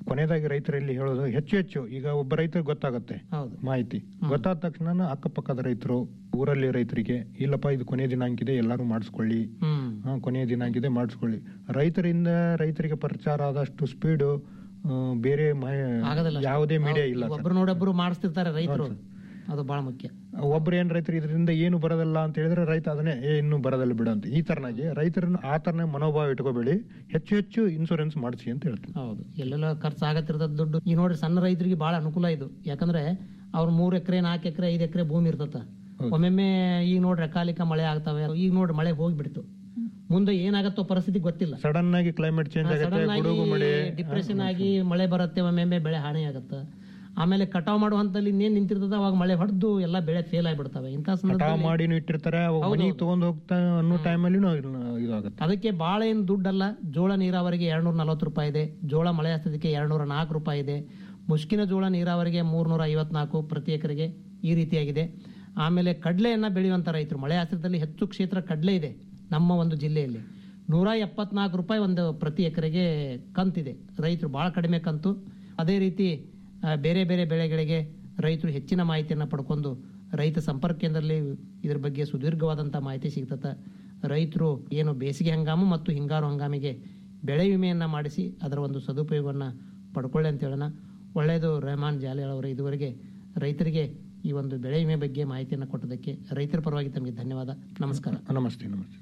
ಕೊನೆಯದಾಗಿ ರೈತರಲ್ಲಿ ಹೇಳೋದು ಹೆಚ್ಚು ಹೆಚ್ಚು ಈಗ ಒಬ್ಬ ರೈತರಿಗೆ ಗೊತ್ತಾಗುತ್ತೆ ಹೌದು ಮಾಹಿತಿ ಗೊತ್ತಾದ ತಕ್ಷಣ ಅಕ್ಕಪಕ್ಕದ ರೈತರು ಊರಲ್ಲಿ ರೈತರಿಗೆ ಇಲ್ಲಪ್ಪ ಇದು ಕೊನೆಯ ದಿನಾಂಕ ಇದೆ ಎಲ್ಲರೂ ಮಾಡಿಸ್ಕೊಳ್ಳಿ ಹ್ಮ್ ಹಾ, ಕೊನೆಯ ದಿನಾಂಕ ಇದೆ ಮಾಡಿಸ್ಕೊಳ್ಳಿ ರೈತರಿಂದ ರೈತರಿಗೆ ಪ್ರಚಾರ ಆದಷ್ಟು ಸ್ಪೀಡು ಬೇರೆ ಆಗೋದಿಲ್ಲ ಯಾವುದೇ ಮೀಡಿಯಾ ಇಲ್ಲ ಸರ್. ಒಬ್ರು ನೋಡೊಬ್ರು ಮಾಡಿಸ್ತಿರ್ತಾರೆ ರೈತರು ಅದು ಬಹಳ ಮುಖ್ಯ ಒಬ್ರು ಏನ್ ರೈತರು ಇದರಿಂದ ಏನು ಬರೋದಲ್ಲ ಅಂತ ಹೇಳಿದ್ರೆ ರೈತ ಅದನ್ನೇ ಏ ಇನ್ನು ಬರೋದಲ್ಲ ಬಿಡು ಅಂತ ಈ ತರನಾಗಿ ರೈತರನ್ನ ಆ ತರನೇ ಮನೋಭಾವ ಇಟ್ಕೋಬೇಡಿ ಹೆಚ್ಚು ಹೆಚ್ಚು ಇನ್ಸೂರೆನ್ಸ್ ಮಾಡಿಸಿ ಅಂತ ಹೇಳ್ತೀನಿ ಹೌದು ಎಲ್ಲೆಲ್ಲ ಖರ್ಚು ಆಗತ್ತಿರ್ತದ ದುಡ್ಡು ಈ ನೋಡ್ರಿ ಸಣ್ಣ ರೈತರಿಗೆ ಬಹಳ ಅನುಕೂಲ ಇದು ಯಾಕಂದ್ರೆ ಅವ್ರ ಮೂರ್ ಎಕರೆ ನಾಲ್ಕು ಎಕರೆ ಐದು ಎಕರೆ ಭೂಮಿ ಇರ್ತತ ಒಮ್ಮೊಮ್ಮೆ ಈಗ ನೋಡ್ರಿ ಅಕಾಲಿಕ ಮಳೆ ಆಗ್ತವೆ ಈಗ ನೋಡ್ರಿ ಮಳೆ ಹೋಗ್ಬಿಡ್ತು ಮುಂದೆ ಏನಾಗತ್ತೋ ಪರಿಸ್ಥಿತಿ ಗೊತ್ತಿಲ್ಲ ಸಡನ್ ಆಗಿ ಕ್ಲೈಮೇಟ್ ಚೇಂಜ್ ಆಗುತ್ತೆ ಸಡನ್ ಆಗಿ ಗುಡುಗು ಮಳೆ ಡಿಪ್ರೆಷನ್ ಆಗಿ ಮಳೆ ಬರುತ್ತೆ ಒಮ್ಮೊಮ್ಮೆ ಬೆಳೆ ಹಾನಿ ಆಗತ್ತೆ ಆಮೇಲೆ ಕಟಾವ್ ಮಾಡೋ ಹಂತಲ್ಲಿ ಇನ್ನೇನ್ ನಿಂತಿರ್ತದ ಅವಾಗ ಮಳೆ ಹೊಡೆದು ಎಲ್ಲ ಬೆಳೆ ಫೇಲ್ ಆಗಿಬಿಡ್ತವೆ ಇಂಥ ಕಟಾವ್ ಸಂದರ್ಭದಲ್ಲಿ ಮಾಡಿನೂ ಇಟ್ಟಿರ್ತಾರೆ ಅವು ಹೌದು, ಮನೆಗೆ ಹೌದು. ತಗೊಂಡ್ ಹೋಗ್ತಾ ಅನ್ನೋ ಟೈಮಲ್ಲಿ ಇದಾಗುತ್ತೆ ಅದಕ್ಕೆ ಬಾಳ ಏನು ದುಡ್ಡಲ್ಲ ಜೋಳ ನೀರಾವರಿಗೆ ಎರಡ್ನೂರ ನಲವತ್ತು ರೂಪಾಯಿ ಇದೆ ಜೋಳ ಮಳೆ ಹಸ್ತದಕ್ಕೆ ಎರಡ್ನೂರ ನಾಲ್ಕು ರೂಪಾಯಿ ಇದೆ ಮುಷ್ಕಿನ ಜೋಳ ನೀರಾವರಿಗೆ ಮೂರ್ನೂರ ಐವತ್ನಾಲ್ಕು ಪ್ರತಿ ಎಕರೆಗೆ ಈ ರೀತಿಯಾಗಿದೆ ಆಮೇಲೆ ಕಡಲೆಯನ್ನ ಬೆಳೆಯುವಂತ ರೈತರು ಮಳೆ ಆಶ್ರಿತದಲ್ಲಿ ಹೆಚ್ಚು ಕ್ಷೇತ್ರ ಕಡಲೆ ಇದೆ ನಮ್ಮ ಒಂದು ಜಿಲ್ಲೆಯಲ್ಲಿ ನೂರ ಎಪ್ಪತ್ನಾಲ್ಕು ರೂಪಾಯಿ ಒಂದು ಪ್ರತಿ ಎಕರೆಗೆ ಕಂತಿದೆ ರೈತರು ಭಾಳ ಕಡಿಮೆ ಕಂತು ಅದೇ ರೀತಿ ಆ, ಬೇರೆ ಬೇರೆ ಬೆಳೆಗಳಿಗೆ ರೈತರು ಹೆಚ್ಚಿನ ಮಾಹಿತಿಯನ್ನು ಪಡ್ಕೊಂಡು ರೈತ ಸಂಪರ್ಕ ಕೇಂದ್ರದಲ್ಲಿ ಇದ್ರ ಬಗ್ಗೆ ಸುದೀರ್ಘವಾದಂಥ ಮಾಹಿತಿ ಸಿಗ್ತದೆ ರೈತರು ಏನು ಬೇಸಿಗೆ ಹಂಗಾಮು ಮತ್ತು ಹಿಂಗಾರು ಹಂಗಾಮಿಗೆ ಬೆಳೆ ವಿಮೆಯನ್ನು ಮಾಡಿಸಿ ಅದರ ಒಂದು ಸದುಪಯೋಗವನ್ನು ಪಡ್ಕೊಳ್ಳಿ ಅಂತ ಹೇಳೋಣ ಒಳ್ಳೆಯದು ರೆಹಮಾನ್ ಜಾಲಿಯಾಳ್ ಅವರು ಇದುವರೆಗೆ ರೈತರಿಗೆ ಈ ಒಂದು ಬೆಳೆ ವಿಮೆ ಬಗ್ಗೆ ಮಾಹಿತಿಯನ್ನು ಕೊಟ್ಟದಕ್ಕೆ ರೈತರ ಪರವಾಗಿ ತಮಗೆ ಧನ್ಯವಾದ ನಮಸ್ಕಾರ ನಮಸ್ತೆ ನಮಸ್ತೆ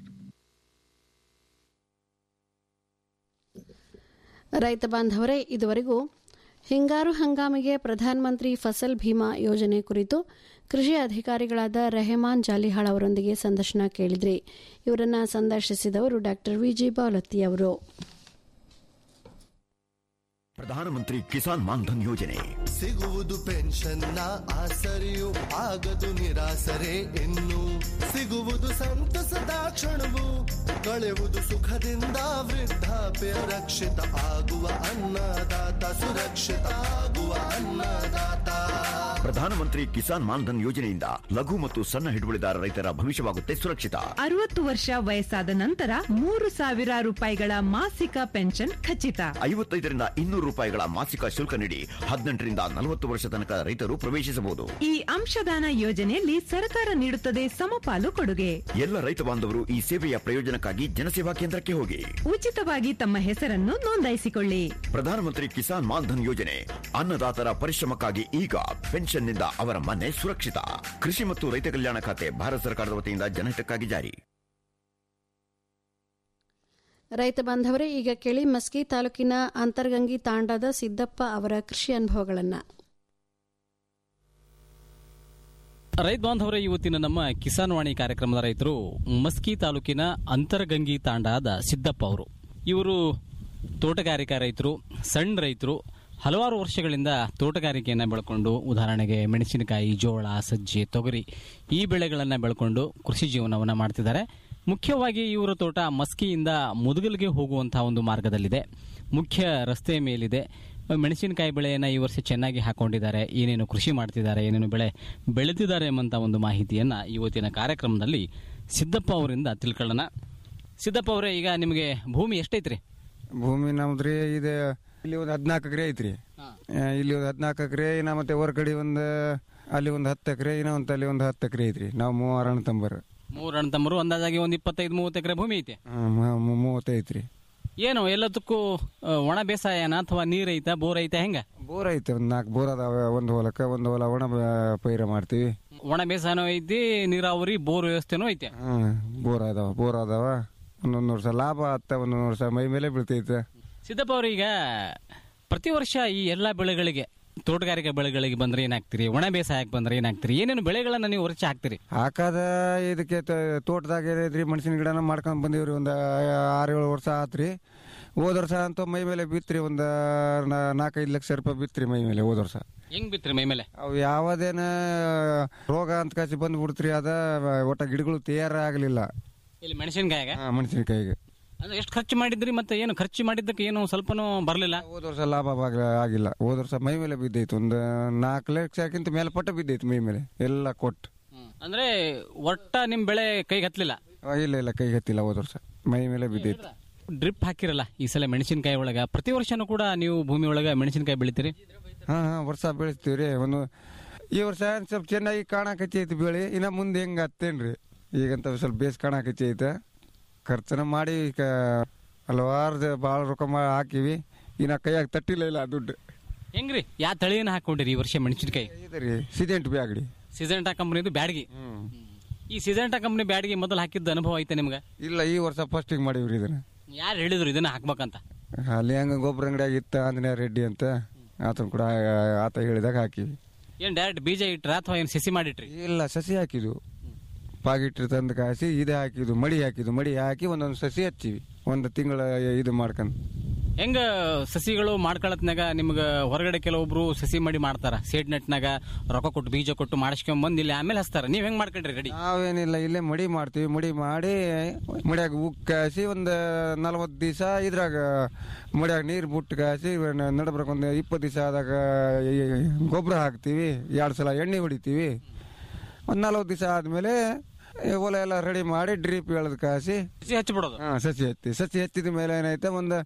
ರೈತ ಬಾಂಧವರೇ ಇದುವರೆಗೂ ಹಿಂಗಾರು ಹಂಗಾಮಿಗೆ ಪ್ರಧಾನಮಂತ್ರಿ ಫಸಲ್ ಭೀಮಾ ಯೋಜನೆ ಕುರಿತು ಕೃಷಿ ಅಧಿಕಾರಿಗಳಾದ ರೆಹಮಾನ್ ಜಾಲಿಹಾಳ್ ಅವರೊಂದಿಗೆ ಸಂದರ್ಶನ ಕೇಳಿದ್ರಿ ಇವರನ್ನ ಸಂದರ್ಶಿಸಿದವರು ಡಾಕ್ಟರ್ ವಿಜಿ ಬಾವಲತ್ತಿ ಅವರು ಪ್ರಧಾನಮಂತ್ರಿ ಕಿಸಾನ್ ಮಾನ್ಧನ್ ಯೋಜನೆ ಸಿಗುವುದು ಪೆನ್ಷನ್ನ ಆಸರೆಯು ಆಗದು ನಿರಾಸರೆ ಇನ್ನು ಸಿಗುವುದು ಸಂತಸದ ಕ್ಷಣವು ಕಳೆಯುವುದು ಸುಖದಿಂದ ವೃದ್ಧಾಪ್ಯ ರಕ್ಷಿತ ಆಗುವ ಅನ್ನದಾತ ಸುರಕ್ಷಿತ ಆಗುವ ಅನ್ನದಾತ ಪ್ರಧಾನಮಂತ್ರಿ ಕಿಸಾನ್ ಮಾನ್ಧನ್ ಯೋಜನೆಯಿಂದ ಲಘು ಮತ್ತು ಸಣ್ಣ ಹಿಡುವಳಿದಾರ ರೈತರ ಭವಿಷ್ಯವಾಗುತ್ತೆ ಸುರಕ್ಷಿತ ಅರವತ್ತು ವರ್ಷ ವಯಸ್ಸಾದ ನಂತರ ಮೂರು ಸಾವಿರ ರೂಪಾಯಿಗಳ ಮಾಸಿಕ ಪೆನ್ಷನ್ ಖಚಿತ ಐವತ್ತೈದರಿಂದ ಇನ್ನೂರು ರೂಪಾಯಿಗಳ ಮಾಸಿಕ ಶುಲ್ಕ ನೀಡಿ ಹದಿನೆಂಟರಿಂದ ನಲವತ್ತು ವರ್ಷ ತನಕ ರೈತರು ಪ್ರವೇಶಿಸಬಹುದು ಈ ಅಂಶದಾನ ಯೋಜನೆಯಲ್ಲಿ ಸರ್ಕಾರ ನೀಡುತ್ತದೆ ಸಮಪಾಲು ಕೊಡುಗೆ ಎಲ್ಲ ರೈತ ಬಾಂಧವರು ಈ ಸೇವೆಯ ಪ್ರಯೋಜನಕ್ಕಾಗಿ ಜನಸೇವಾ ಕೇಂದ್ರಕ್ಕೆ ಹೋಗಿ ಉಚಿತವಾಗಿ ತಮ್ಮ ಹೆಸರನ್ನು ನೋಂದಾಯಿಸಿಕೊಳ್ಳಿ ಪ್ರಧಾನಮಂತ್ರಿ ಕಿಸಾನ್ ಮಾನ್ಧನ್ ಯೋಜನೆ ಅನ್ನದಾತರ ಪರಿಶ್ರಮಕ್ಕಾಗಿ ಈಗ ಪೆನ್ಷನ್ನಿಂದ ಅವರ ಮನೆ ಸುರಕ್ಷಿತ ಕೃಷಿ ಮತ್ತು ರೈತ ಕಲ್ಯಾಣ ಖಾತೆ ಭಾರತ ಸರ್ಕಾರದ ವತಿಯಿಂದ ಜನಹಿತಕ್ಕಾಗಿ ಜಾರಿ ರೈತ ಬಾಂಧವರೇ ಈಗ ಕೇಳಿ ಮಸ್ಕಿ ತಾಲೂಕಿನ ಅಂತರ್ಗಂಗಿ ತಾಂಡಾದ ಸಿದ್ದಪ್ಪ ಅವರ ಕೃಷಿ ಅನುಭವಗಳನ್ನು ರೈತ ಬಾಂಧವರೇ ಇವತ್ತಿನ ನಮ್ಮ ಕಿಸಾನ್ ವಾಣಿ ಕಾರ್ಯಕ್ರಮದ ರೈತರು ಮಸ್ಕಿ ತಾಲೂಕಿನ ಅಂತರ್ಗಂಗಿ ತಾಂಡಾದ ಸಿದ್ದಪ್ಪ ಅವರು ಇವರು ತೋಟಗಾರಿಕಾ ರೈತರು ಸಣ್ಣ ರೈತರು ಹಲವಾರು ವರ್ಷಗಳಿಂದ ತೋಟಗಾರಿಕೆಯನ್ನು ಬೆಳ್ಕೊಂಡು ಉದಾಹರಣೆಗೆ ಮೆಣಸಿನಕಾಯಿ ಜೋಳ ಸಜ್ಜೆ ತೊಗರಿ ಈ ಬೆಳೆಗಳನ್ನು ಬೆಳ್ಕೊಂಡು ಕೃಷಿ ಜೀವನವನ್ನು ಮಾಡ್ತಿದ್ದಾರೆ ಮುಖ್ಯವಾಗಿ ಇವರ ತೋಟ ಮಸ್ಕಿಯಿಂದ ಮುದುಗಲ್ಗೆ ಹೋಗುವಂತಹ ಒಂದು ಮಾರ್ಗದಲ್ಲಿದೆ ಮುಖ್ಯ ರಸ್ತೆ ಮೇಲಿದೆ ಮೆಣಸಿನಕಾಯಿ ಬೆಳೆಯನ್ನು ಈ ವರ್ಷ ಚೆನ್ನಾಗಿ ಹಾಕೊಂಡಿದ್ದಾರೆ ಏನೇನು ಕೃಷಿ ಮಾಡ್ತಿದ್ದಾರೆ ಏನೇನು ಬೆಳೆ ಬೆಳೆದಿದ್ದಾರೆ ಎಂಬಂತ ಒಂದು ಮಾಹಿತಿಯನ್ನ ಇವತ್ತಿನ ಕಾರ್ಯಕ್ರಮದಲ್ಲಿ ಸಿದ್ದಪ್ಪ ಅವರಿಂದ ತಿಳ್ಕೊಳ್ಳೋಣ ಸಿದ್ದಪ್ಪ ಅವರೇ ಈಗ ನಿಮಗೆ ಭೂಮಿ ಎಷ್ಟೈತ್ರಿ ಭೂಮಿ ನಮ್ದ್ರಿ ಇದೆ ಇಲ್ಲಿ ಒಂದು ಹದಿನಾಲ್ಕು ಎಕರೆ ಐತ್ರಿ ಆ, ಇಲ್ಲಿ ಒಂದು ಹದಿನಾಲ್ಕು ಎಕರೆ ಇನ್ನ ಮತ್ತೆ ಹೊರ ಕಡೆ ಒಂದು ಅಲ್ಲಿ ಒಂದು ಹತ್ತು ಎಕರೆ ಇನ್ನ ಒಂದು ಅಲ್ಲಿ ಒಂದು ಹತ್ತು ಎಕರೆ ಐತ್ರಿ ನಾವು ಮೂವರು ಅಣ್ಣ ತಂಬರು ಮೂರು ಅಣ್ಣ ತಮ್ಮರು ಅಂದಾಜಾಗಿ ಒಂದು ಇಪ್ಪತ್ತೈದು ಮೂವತ್ತು ಎಕರೆ ಭೂಮಿ ಐತೆ ಮೂವತ್ತೈತ್ರಿ ಏನು ಎಲ್ಲದಕ್ಕೂ ಆ, ಒಣ ಬೇಸಾಯನ ಅಥವಾ ನೀರ್ ಐತಾ ಬೋರ್ ಐತಾ ಹೆಂಗ ಬೋರ್ ಐತೆ ಒಂದು ನಾಲ್ಕು ಬೋರ್ ಅದಾವ ಒಂದು ಹೊಲಕ್ಕೆ ಒಂದು ಹೊಲ ಒಣ ಬ- ಪೈರ ಮಾಡ್ತೀವಿ ಒಣ ಬೇಸಾಯನೂ ಐತಿ ನೀರಾವರಿ ಬೋರ್ ವ್ಯವಸ್ಥೆನೂ ಐತೆ ಹ್ಮ್ ಬೋರ್ ಅದಾವ ಬೋರ್ ಅದಾವ ಒಂದೊಂದು ವರ್ಷ ಲಾಭ ಆತ ಒಂದೊಂದು ವರ್ಷ ಮೈ ಮೇಲೆ ಬೀಳ್ತೈತೆ ಸಿದ್ದಪ್ಪ ಅವ್ರೀಗ ಪ್ರತಿ ವರ್ಷ ಈ ಎಲ್ಲಾ ಬೆಳೆಗಳಿಗೆ ತೋಟಗಾರಿಕೆ ಬೆಳೆಗಳಿಗೆ ಬಂದ್ರೆ ಏನಾಗ್ತೀರಿ ಒಣ ಬೇಸಾಯಕ್ಕೆ ಬಂದ್ರೆ ಏನಾಗ್ತೀರಿ ಏನೇನು ಬೆಳೆಗಳನ್ನ ನೀವು ವರ್ಷ ಹಾಕ್ತೀರಿ ಹಾಕದ ಇದಕ್ಕೆ ತ- ತೋಟದಾಗ ಏನೈತ್ರಿ ಮೆಣಸಿನ ಗಿಡನ ಮಾಡ್ಕೊಂಡ್ ಬಂದೀವ್ರಿ ಒಂದು ಆರು ಏಳು ವರ್ಷ ಆತ್ರಿ ಹೋದ ವರ್ಷ ಅಂತೂ ಮೈ ಮೇಲೆ ಬಿತ್ರಿ ಒಂದು ನಾ- ನಾಲ್ಕೈದು ಲಕ್ಷ ರೂಪಾಯಿ ಬಿತ್ರಿ ಮೈ ಮೇಲೆ ಹೋದ ವರ್ಷ ಹೆಂಗ್ ಬಿತ್ರಿ ಮೈ ಮೇಲೆ ಅವು ಯಾವದೇನ ರೋಗ ಅಂತ ಕಾಸಿ ಬಂದು ಬಿಡ್ತ್ರಿ ಅದ ಒಟ್ಟ ಗಿಡಗಳು ತಯಾರ ಆಗಲಿಲ್ಲ ಇಲ್ಲಿ ಮೆಣಸಿನಕಾಯಿಗೆ ಮೆಣಸಿನಕಾಯಿಗೆ ಅಂದ್ರೆ ಎಷ್ಟು ಖರ್ಚು ಮಾಡಿದ್ರಿ ಮತ್ತೆ ಏನು ಖರ್ಚು ಮಾಡಿದ್ದಕ್ಕೆ ಏನು ಸ್ವಲ್ಪನೂ ಬರಲಿಲ್ಲ ಹೋದ ವರ್ಷ ಲಾಭ ಆಗ- ಆಗಿಲ್ಲ ಹೋದ ವರ್ಷ ಮೈ ಮೇಲೆ ಬಿದ್ದೈತೆ ಒಂದು ನಾಲ್ಕು ಲಕ್ಷಕ್ಕಿಂತ ಮೇಲೆ ಪಟ್ಟ ಬಿದ್ದೈತೆ ಮೈ ಮೇಲೆ ಎಲ್ಲ ಕೊಟ್ಟು ಅಂದ್ರೆ ಒಟ್ಟ ನಿಮ್ ಬೆಳೆ ಕೈಗೆ ಹತ್ಲಿಲ್ಲ ಆ, ಇಲ್ಲ ಇಲ್ಲ ಕೈ ಹತ್ತಿಲ್ಲ ಹೋದ ವರ್ಷ ಮೈ ಮೇಲೆ ಬಿದ್ದೈತೆ ಡ್ರಿಪ್ ಹಾಕಿರಲ್ಲ ಈ ಸಲ ಮೆಣಸಿನಕಾಯಿ ಒಳಗ ಪ್ರತಿ ವರ್ಷನೂ ಕೂಡ ನೀವು ಭೂಮಿ ಒಳಗ ಮೆಣಸಿನಕಾಯಿ ಬೆಳಿತೀರಿ ಹಾ ಹಾ ವರ್ಷ ಬೆಳೆಸ್ತೀವಿ ರೀ ಒಂದು ಈ ವರ್ಷ ಏನ್ ಸ್ವಲ್ಪ ಚೆನ್ನಾಗಿ ಕಾಣಕತ್ತಿ ಐತಿ ಬೆಳೆ ಇನ್ನ ಮುಂದೆ ಹೆಂಗ ಹತ್ತೇನ್ರಿ ಈಗಂತ ಸ್ವಲ್ಪ ಬೇಸ್ ಕಾಣಕತ್ತಿ ಐತೆ ಖರ್ಚನ ಮಾಡಿ ಈಗ ಹಲವಾರು ಭಾಳ ರೊಕ್ಕ ಮಾಡಿ ಹಾಕಿವಿ ಇನ್ನ ಕೈಯಾಗ ತಟ್ಟಿಲ್ಲ ಇಲ್ಲ ಆ ದುಡ್ಡು ಹೆಂಗ್ರಿ ಯಾವ ತಳಿಯನ್ನ ಹಾಕೊಂಡಿರಿ ಈ ವರ್ಷ ಮೆಣಸಿನಕಾಯಿ ರೀ ಸಿದೆಂಟ್ ಬ್ಯಾಗಡಿ ಸಿಜೆಂಟಾ ಕಂಪ್ನಿದು ಬ್ಯಾಡಗಿ ಈ ಸಿಜೆಂಟಾ ಕಂಪ್ನಿ ಬ್ಯಾಡಗಿ ಮೊದಲು ಹಾಕಿದ್ದ ಅನುಭವ ಐತೆ ನಿಮ್ಗೆ ಇಲ್ಲ ಈ ವರ್ಷ ಫಸ್ಟಿಗೆ ಮಾಡಿವ್ರಿ ಇದನ್ನ ಯಾರು ಹೇಳಿದ್ರು ಇದನ್ನ ಹಾಕ್ಬೇಕಂತ ಅಲ್ಲಿ ಹಂಗ ಗೊಬ್ಬರ ಅಂಗಡಿಯಾಗ ಇತ್ತ ಆಂಜನೇಯ ರೆಡ್ಡಿ ಅಂತ ಆತನ ಕೂಡ ಆತ ಹೇಳಿದಾಗ ಹಾಕಿವಿ ಏನ್ ಡೈರೆಕ್ಟ್ ಬೀಜ ಇಟ್ರ ಅಥವಾ ಏನ್ ಸಸಿ ಮಾಡಿಟ್ರಿ ಇಲ್ಲ ಸಸಿ ಹಾಕಿದ್ವು ಪಾಕಿಟ್ ತಂದು ಕಾಸಿ ಇದೇ ಹಾಕಿದ್ವು ಮಡಿ ಹಾಕಿದ್ವು ಮಡಿ ಹಾಕಿ ಒಂದೊಂದು ಸಸಿ ಹಚ್ಚಿವಿ ಒಂದು ತಿಂಗಳ ಇದು ಮಾಡ್ಕೊಂಡು ಹೆಂಗ ಸಸಿಗಳು ಮಾಡ್ಕೊಳತ್ನಾಗ ನಿಮ್ಗ ಹೊರಗಡೆ ಕೆಲವೊಬ್ರು ಸಸಿ ಮಾಡಿ ಮಾಡ್ತಾರ ಸೇಡ್ ನೆಟ್ನಾಗ ರೊಕ್ಕ ಕೊಟ್ಟು ಬೀಜ ಕೊಟ್ಟು ಮಾಡಿಸ್ಕೊಂಡ್ ಬಂದ್ ಇಲ್ಲಿ ಆಮೇಲೆ ಹಚ್ತಾರ ನೀವ್ ಹೆಂಗ್ ಮಾಡ್ಕೊಂಡ್ರಿ ರೆಡಿ ನಾವೇನಿಲ್ಲ ಇಲ್ಲೇ ಮಡಿ ಮಾಡ್ತೀವಿ ಮಡಿ ಮಾಡಿ ಮಡಿಯಾಗ ಉಕ್ ಕಾಸಿ ಒಂದು ನಲ್ವತ್ತು ದಿವಸ ಇದ್ರಾಗ ಮಡಿಯಾಗ ನೀರು ಬಿಟ್ಟು ಕಾಸಿ ನಡಬ್ರಕ್ಕೆ ಒಂದು ಇಪ್ಪತ್ತು ದಿವಸ ಆದಾಗ ಗೊಬ್ಬರ ಹಾಕ್ತೀವಿ ಎರಡು ಸಲ ಎಣ್ಣೆ ಹೊಡಿತೀವಿ ಒಂದು ನಲ್ವತ್ತು ದಿವಸ ಆದಮೇಲೆ ಹೊಲ ಎಲ್ಲ ರೆಡಿ ಮಾಡಿ ಡ್ರಿಪ್ ಎಳೆದು ಕಾಸಿ ಸಸಿ ಹಚ್ಬಿಡೋದು ಹಾಂ ಸಸಿ ಹತ್ತಿ ಸಸಿ ಹತ್ತಿದ ಮೇಲೆ ಏನೈತೆ ಒಂದು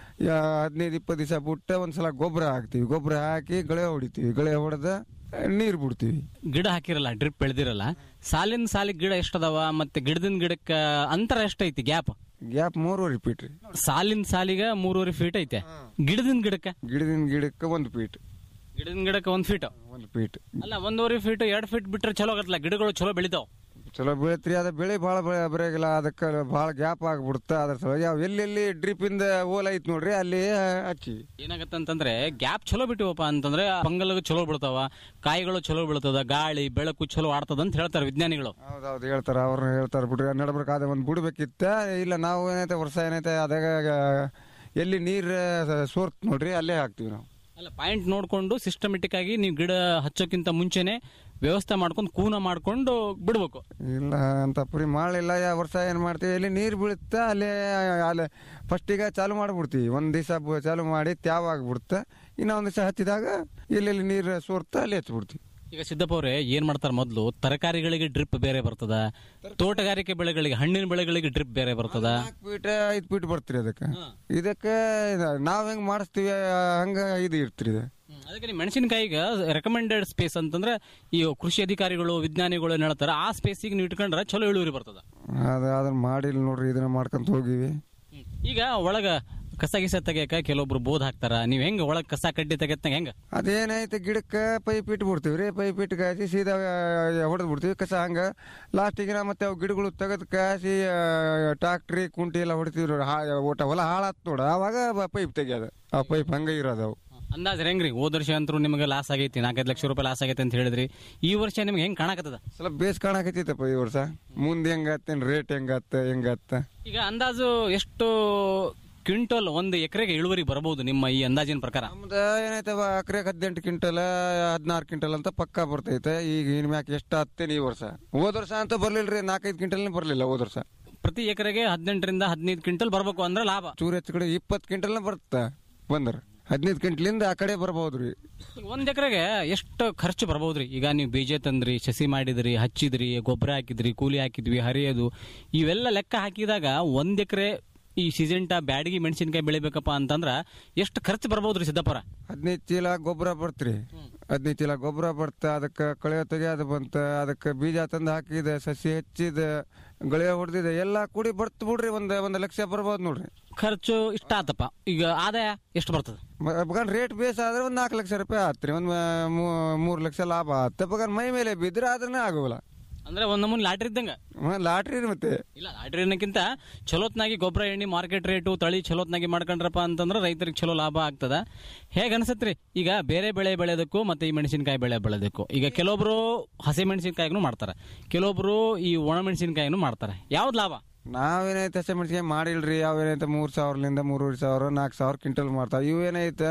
ಹದಿನೈದು ಇಪ್ಪತ್ತು ದಿವಸ ಬಿಟ್ಟು ಒಂದ್ಸಲ ಗೊಬ್ಬರ ಹಾಕ್ತೀವಿ ಗೊಬ್ಬರ ಹಾಕಿ ಗಳೆ ಹೊಡಿತೀವಿ ಗಳೆ ಹೊಡೆದ ನೀರು ಬಿಡ್ತೀವಿ ಗಿಡ ಹಾಕಿರಲ್ಲ ಡ್ರಿಪ್ ಬೆಳೆದಿರಲ್ಲ ಸಾಲಿನ ಸಾಲಿಗೆ ಗಿಡ ಎಷ್ಟದಾವ ಮತ್ತೆ ಗಿಡದಿಂದ ಗಿಡಕ್ಕ ಅಂತರ ಎಷ್ಟೈತಿ ಗ್ಯಾಪ್ ಗ್ಯಾಪ್ ಮೂರುವರೆ ಫೀಟ್ ರೀ ಸಾಲಿನ ಸಾಲಿಗ ಮೂರುವರೆ ಫೀಟ್ ಐತೆ ಗಿಡದಿಂದ ಗಿಡಕ್ಕ ಗಿಡದಿಂದ ಗಿಡಕ್ಕೆ ಒಂದು ಫೀಟ್ ಗಿಡದಿಂದ ಗಿಡಕ್ಕೆ ಒಂದ್ ಫೀಟ್ ಒಂದು ಫೀಟ್ ಅಲ್ಲ ಒಂದೂವರೆ ಫೀಟ್ ಎರಡ್ ಫೀಟ್ ಬಿಟ್ರೆ ಚಲೋ ಆಗತ್ತಲ್ಲ ಗಿಡಗಳು ಚಲೋ ಬೆಳಿತಾವ ಚಲೋ ಬೆಳಿತ್ರಿ ಅದ ಬೆಳೆ ಭಾಳ ಬರೋಗಿಲ್ಲ ಅದಕ್ಕೆ ಭಾಳ ಗ್ಯಾಪ್ ಆಗ್ಬಿಡುತ್ತೆ ಅದ್ರ ಸಲುವಾಗಿ ಯಾವ ಎಲ್ಲೆಲ್ಲಿ ಡ್ರಿಪ್ ಇಂದ ಓಲ್ ಐತ್ ನೋಡ್ರಿ ಅಲ್ಲಿ ಹಚ್ಚಿ ಏನಾಗತ್ತಂತಂದ್ರೆ ಗ್ಯಾಪ್ ಚಲೋ ಬಿಟ್ಟಿವಪ್ಪ ಅಂತಂದ್ರೆ ಫಂಗಲ್ ಚಲೋ ಬೀಳ್ತಾವ ಕಾಯಿಗಳು ಚಲೋ ಬೀಳ್ತದ ಗಾಳಿ ಬೆಳಕು ಚಲೋ ಆಡ್ತದ ಅಂತ ಹೇಳ್ತಾರೆ ವಿಜ್ಞಾನಿಗಳು ಹೌದೌದು ಹೇಳ್ತಾರ ಅವ್ರನ್ನ ಹೇಳ್ತಾರ ಬಿಡ್ರಿ ನಡ್ಬೇಕಾದ ಒಂದು ಬಿಡ್ಬೇಕಿತ್ತ ಇಲ್ಲ ನಾವು ಏನೈತೆ ವರ್ಷ ಏನೈತೆ ಅದಾಗ ಎಲ್ಲಿ ನೀರು ಸೋರ್ತ್ ನೋಡ್ರಿ ಅಲ್ಲೇ ಹಾಕ್ತಿವಿ ನಾವು ಅಲ್ಲ ಪಾಯಿಂಟ್ ನೋಡ್ಕೊಂಡು ಸಿಸ್ಟಮೆಟಿಕ್ ಆಗಿ ನೀವು ಗಿಡ ಹಚ್ಚೋಕ್ಕಿಂತ ಮುಂಚೆನೆ ವ್ಯವಸ್ಥೆ ಮಾಡ್ಕೊಂಡು ಕೂನ ಮಾಡ್ಕೊಂಡು ಬಿಡ್ಬೇಕು ಇಲ್ಲ ಅಂತ ಪುರಿ ಮಾಡಲಿಲ್ಲ ಯಾವ ವರ್ಷ ಏನು ಮಾಡ್ತೀವಿ ಎಲ್ಲಿ ನೀರು ಬೀಳುತ್ತಾ ಅಲ್ಲೇ ಅಲ್ಲೇ ಫಸ್ಟಿಗೆ ಚಾಲು ಮಾಡಿಬಿಡ್ತೀವಿ ಒಂದು ದಿವಸ ಚಾಲು ಮಾಡಿ ತ್ಯಾವ ಆಗ್ಬಿಡುತ್ತೆ ಇನ್ನು ಒಂದು ದಿವಸ ಹಚ್ಚಿದಾಗ ಎಲ್ಲೆಲ್ಲಿ ನೀರು ಸೋರ್ತಾ ಅಲ್ಲಿ ಹಚ್ಬಿಡ್ತೀವಿ ಈಗ ಸಿದ್ದಪ್ಪ ಅವ್ರೆ ಏನ್ ಮಾಡ್ತಾರೆ ಮೊದಲು ತರಕಾರಿಗಳಿಗೆ ಡ್ರಿಪ್ ಬೇರೆ ಬರ್ತದ ತೋಟಗಾರಿಕೆ ಬೆಳೆಗಳಿಗೆ ಹಣ್ಣಿನ ಬೆಳೆಗಳಿಗೆ ಡ್ರಿಪ್ ಬೇರೆ ಬರ್ತದ ಫೀಟ್ ಐದು ಫೀಟ್ ಬರ್ತೀರಿ ಅದಕ್ಕೆ ಇದಕ್ಕೆ ನಾವು ಹೆಂಗ್ ಮಾಡಿಸ್ತೀವಿ ಹಂಗ ಇದು ಇರ್ತೀರಿ ಇದು ಅದಕ್ಕೆ ನೀವು ಮೆಣಸಿನಕಾಯಿಗೆ ರೆಕಮೆಂಡೆಡ್ ಸ್ಪೇಸ್ ಅಂತಂದ್ರೆ ಈ ಕೃಷಿ ಅಧಿಕಾರಿಗಳು ವಿಜ್ಞಾನಿಗಳು ಏನ್ ಹೇಳ್ತಾರೆ ಆ ಸ್ಪೇಸಿಗೆ ನೀವು ಇಟ್ಕೊಂಡ್ರೆ ಚಲೋ ಇಳುವರಿ ಬರ್ತದ ಅದು ಅದನ್ನ ಮಾಡಿಲ್ಲ ನೋಡ್ರಿ ಇದನ್ನ ಮಾಡ್ಕೊಂತ ಹೋಗಿವಿ ಈಗ ಒಳಗ ಕಸ ಗಿಸ ತೆಗಿಯಕ ಕೆಲವೊಬ್ರು ಬೋದ್ ಹಾಕ್ತಾರ ನೀವ್ ಹೆಂಗ ಒಳಗ್ ಕಸ ಕಡ್ಡಿ ತೆಗೆತ್ನಾಗ ಹೆಂಗ ಅದೇನೈತೆ ಗಿಡಕ್ಕೆ ಪೈಪ್ ಇಟ್ಬಿಡ್ತೀವಿ ರೀ ಪೈಪ್ ಇಟ್ಟು ಕಾಸಿ ಸೀದಾ ಹೊಡೆದು ಬಿಡ್ತೀವಿ ಕಸ ಹಂಗ ಲಾಸ್ಟಿಗೆ ಮತ್ತೆ ಅವು ಗಿಡಗಳು ತೆಗೆದು ಕಾಸಿ ಟ್ರಾಕ್ಟ್ರಿ ಕುಂಟಿ ಎಲ್ಲ ಹೊಡಿತೀವಿ ನೋಡಿ ಹಾ- ಒಟ್ಟ ಹೊಲ ಹಾಳಾತ್ ನೋಡ ಅವಾಗ ಪೈಪ್ ತೆಗಿಯೋದು ಆ ಪೈಪ್ ಹಂಗ ಇರೋದು ಅವು ಅಂದಾಜ್ ಹೆಂಗ್ರಿ ಹೋದ ವರ್ಷ ಅಂತೂ ನಿಮಗೆ ಲಾಸ್ ಆಗೈತಿ ನಾಲ್ಕೈದು ಲಕ್ಷ ರೂಪಾಯಿ ಲಾಸ್ ಆಗೈತೆ ಅಂತ ಹೇಳಿದ್ರಿ ಈ ವರ್ಷ ನಿಮ್ಗೆ ಹೆಂಗ್ ಕಾಣಕತ್ತದ ಸ್ವಲ್ಪ ಬೇಸ್ ಕಾಣಕತ್ತೈತಪ್ಪ ಈ ವರ್ಷ ಮುಂದೆ ಹೆಂಗತ್ತೇನ್ ರೇಟ್ ಹೆಂಗತ್ತ ಹೆಂಗತ್ತ ಈಗ ಅಂದಾಜು ಎಷ್ಟು ಕ್ವಿಂಟಲ್ ಒಂದು ಎಕರೆಗೆ ಇಳುವರಿ ಬರಬಹುದು ನಿಮ್ಮ ಈ ಅಂದಾಜಿನ ಪ್ರಕಾರ ನಮ್ದು ಏನೈತೆ ಎಕರೆಗೆ ಹದಿನೆಂಟು ಕ್ವಿಂಟಲ್ ಹದಿನಾರು ಕ್ವಿಂಟಲ್ ಅಂತ ಪಕ್ಕ ಬರ್ತೈತೆ ಈಗ ಇನ್ ಮ್ಯಾಕ್ ಎಷ್ಟು ಹತ್ತೇನೆ ಈ ವರ್ಷ ಹೋದ ವರ್ಷ ಅಂತ ಬರ್ಲಿಲ್ರಿ ನಾಲ್ಕೈದು ಕ್ವಿಂಟಲ್ನೇ ಬರ್ಲಿಲ್ಲ ಹೋದ ವರ್ಷ ಪ್ರತಿ ಎಕರೆಗೆ ಹದಿನೆಂಟರಿಂದ ಹದಿನೈದು ಕ್ವಿಂಟಲ್ ಬರಬೇಕು ಅಂದ್ರೆ ಲಾಭ ಚೂರು ಹೆಚ್ಚು ಕಡೆ ಇಪ್ಪತ್ತು ಕ್ವಿಂಟಲ್ನ ಬರುತ್ತೆ ಬಂದ್ರ ಹದಿನೈದು ಕ್ವಿಂಟಲಿಂದ ಆ ಕಡೆ ಬರ್ಬೋದ್ರಿ ಈಗ ಒಂದ್ ಎಕರೆಗೆ ಎಷ್ಟು ಖರ್ಚು ಬರ್ಬೋದ್ರಿ ಈಗ ನೀವು ಬೀಜ ತಂದ್ರಿ ಸಸಿ ಮಾಡಿದ್ರಿ ಹಚ್ಚಿದ್ರಿ ಗೊಬ್ಬರ ಹಾಕಿದ್ರಿ ಕೂಲಿ ಹಾಕಿದ್ವಿ ಹರಿಯೋದು ಇವೆಲ್ಲ ಲೆಕ್ಕ ಹಾಕಿದಾಗ ಒಂದ್ ಎಕರೆ ಈ ಸಿಜೆಂಟಾ ಬ್ಯಾಡಗಿ ಮೆಣಸಿನಕಾಯಿ ಬೆಳಿಬೇಕಪ್ಪ ಅಂತಂದ್ರ ಎಷ್ಟು ಖರ್ಚು ಬರ್ಬೋದ್ರಿ ಸಿದ್ದಪ್ಪರ ಹದಿನೈದು ಚೀಲ ಗೊಬ್ಬರ ಬರ್ತ್ರಿ ಹದಿನೈದು ಚೀಲ ಗೊಬ್ಬರ ಬರ್ತ ಅದಕ್ಕೆ ಕಳೆ ತೆಗಿಯೋದು ಬಂತ ಅದಕ್ಕೆ ಬೀಜ ತಂದು ಹಾಕಿದ ಸಸಿ ಹೆಚ್ಚಿದ ಗಳೆ ಹೊಡೆದಿದೆ ಎಲ್ಲ ಕೂಡಿ ಬರ್ತ್ ಬಿಡ್ರಿ ಒಂದ್ ಒಂದ್ ಲಕ್ಷ ಬರ್ಬೋದು ನೋಡ್ರಿ ಖರ್ಚು ಇಷ್ಟ ಆತಪ್ಪ ಈಗ ಆದಾಯ ಎಷ್ಟು ಬರ್ತದೆ ಬಗನ್ ರೇಟ್ ಬೇಸ್ ಆದ್ರೆ ಒಂದ್ ನಾಲ್ಕು ಲಕ್ಷ ರೂಪಾಯಿ ಆತ್ರಿ ಒಂದ್ ಮೂ- ಮೂರ್ ಲಕ್ಷ ಲಾಭ ಆತ ಬಗನ್ ಮೈ ಮೇಲೆ ಬಿದ್ರೆ ಆದ್ರೆ ಆಗೋಲ್ಲ ಅಂದ್ರೆ ಒಂದ್ ನಮೂನಿ ಲಾಟ್ರಿ ಇದ್ದಂಗ ಲಾಟ್ರಿ ಮತ್ತೆ ಇಲ್ಲ ಲಾಟ್ರಿ ಅನ್ನಕ್ಕಿಂತ ಚಲೋತ್ನಾಗಿ ಗೊಬ್ಬರ ಎಣ್ಣೆ ಮಾರ್ಕೆಟ್ ರೇಟು ತಳಿ ಚಲೋತ್ನಾಗಿ ಮಾಡ್ಕೊಂಡ್ರಪ್ಪ ಅಂತಂದ್ರೆ ರೈತರಿಗೆ ಚಲೋ ಲಾಭ ಆಗ್ತದ ಹೇಗ ಅನ್ಸತ್ರಿ ಈಗ ಬೇರೆ ಬೆಳೆ ಬೆಳೆಯೋದಕ್ಕೂ ಮತ್ತೆ ಈ ಮೆಣಸಿನಕಾಯಿ ಬೆಳೆ ಬೆಳೆಯೋದಕ್ಕೂ ಈಗ ಕೆಲವೊಬ್ರು ಹಸಿ ಮೆಣಸಿನಕಾಯಿನೂ ಮಾಡ್ತಾರೆ ಕೆಲವೊಬ್ರು ಈ ಒಣ ಮೆಣಸಿನಕಾಯಿನೂ ಮಾಡ್ತಾರೆ ಯಾವ್ದು ಲಾಭ ನಾವೇನೈತೆ ಹಸಿ ಮೆಣಸಿನ್ಕಾಯಿ ಮಾಡಿಲ್ರಿ ಅವೇನೈತೆ ಮೂರ್ ಸಾವಿರಲಿಂದ ಮೂರುವರೆ ಸಾವಿರ ನಾಲ್ಕು ಸಾವಿರ ಕ್ವಿಂಟಲ್ ಮಾಡ್ತಾವ ಇವೇನೈತೆ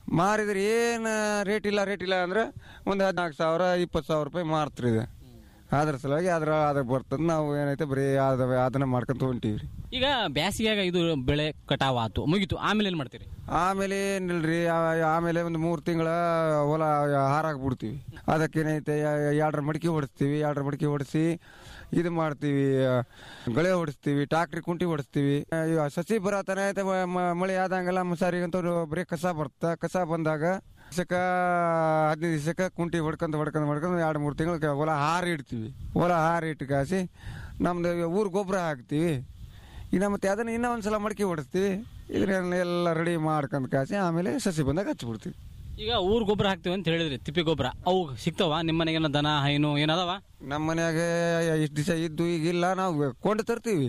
ಮಾರಿದ್ರೆ ಏನು ರೇಟ್ ಇಲ್ಲ ರೇಟ್ ಇಲ್ಲ ಅಂದ್ರೆ ಒಂದು ಹದಿನಾಲ್ಕು ಸಾವಿರ ಇಪ್ಪತ್ತು ಸಾವಿರ ರೂಪಾಯಿ ಮಾರ್ತ್ರಿ ಇದು ಅದ್ರ ಸಲುವಾಗಿ ಅದ್ರ ಅದ್ರ ಬರ್ತದ ನಾವು ಏನೈತೆ ಬರೀ ಅದ ಅದನ್ನ ಮಾಡ್ಕೊಂತ ಹೊಂಟೀವಿ ರೀ ಈಗ ಬ್ಯಾಸಿಗ್ಯಾಗ ಇದು ಬೆಳೆ ಕಟಾವ್ ಆತು ಮುಗೀತು ಆಮೇಲೆ ಏನ್ ಮಾಡ್ತೀರಿ ಆಮೇಲೆ ಏನಿಲ್ರಿ ಆ- ಆಮೇಲೆ ಒಂದು ಮೂರು ತಿಂಗಳ ಹೊಲ ಹಾರಾಕ್ಬಿಡ್ತೀವಿ ಅದಕ್ಕೇನೈತೆ ಎರಡರ ಮಡಿಕೆ ಹೊಡಿಸ್ತೀವಿ ಎರಡರ ಮಡಿಕೆ ಹೊಡಿಸಿ ಇದು ಮಾಡ್ತೀವಿ ಆ, ಗಳೆ ಹೊಡಿಸ್ತೀವಿ ಟ್ರಾಕ್ಟ್ರಿ ಕುಂಟಿ ಹೊಡಿಸ್ತೀವಿ ಆ, ಇವ ಸಸಿ ಬರತನ ಐತೆ ಮ- ಮ- ಮಳೆ ಆದಂಗೆಲ್ಲ ಮುಸಾರಿಗಂತ ಬರೀ ಕಸ ಬರುತ್ತೆ ಕಸ ಬಂದಾಗ ದಿವಸಕ್ಕ ಹದಿನೈದು ದಿವಸಕ್ಕೆ ಕುಂಟಿ ಹೊಡ್ಕೊಂತ ಹೊಡ್ಕೊಂತ ಹೊಡ್ಕೊಂತ ಎರಡು ಮೂರು ತಿಂಗಳು ಹೊಲ ಹಾರಿ ಇಡ್ತೀವಿ ಹೊಲ ಹಾರಿ ಇಟ್ಟು ಕಾಸಿ ನಮ್ದು ಊರು ಗೊಬ್ಬರ ಹಾಕ್ತೀವಿ ಇನ್ನು ಮತ್ತೆ ಅದನ್ನ ಇನ್ನೂ ಒಂದ್ಸಲ ಮಡಿಕೆ ಹೊಡಿಸ್ತೀವಿ ಇದನ್ನ ಎಲ್ಲ ರೆಡಿ ಮಾಡ್ಕೊಂಡ್ ಕಾಸಿ ಆಮೇಲೆ ಸಸಿ ಬಂದಾಗ ಹಚ್ಬಿಡ್ತೀವಿ ಈಗ ಊರ್ ಗೊಬ್ಬರ ಹಾಕ್ತಿವಿ ಅಂತ ಹೇಳಿದ್ರಿ ತಿಪ್ಪಿ ಗೊಬ್ಬರ ಅವು ಸಿಗ್ತಾವ ನಿಮ್ಮ ಮನೆಗೆಲ್ಲ ದನ ಹೈನು ಏನದಾವ ನಮ್ಮ ಮನ್ಯಾಗ ಇಷ್ಟು ದಿವಸ ಇದ್ದು ಈಗಿಲ್ಲ ನಾವು ಕೊಂಡು ತರ್ತೀವಿ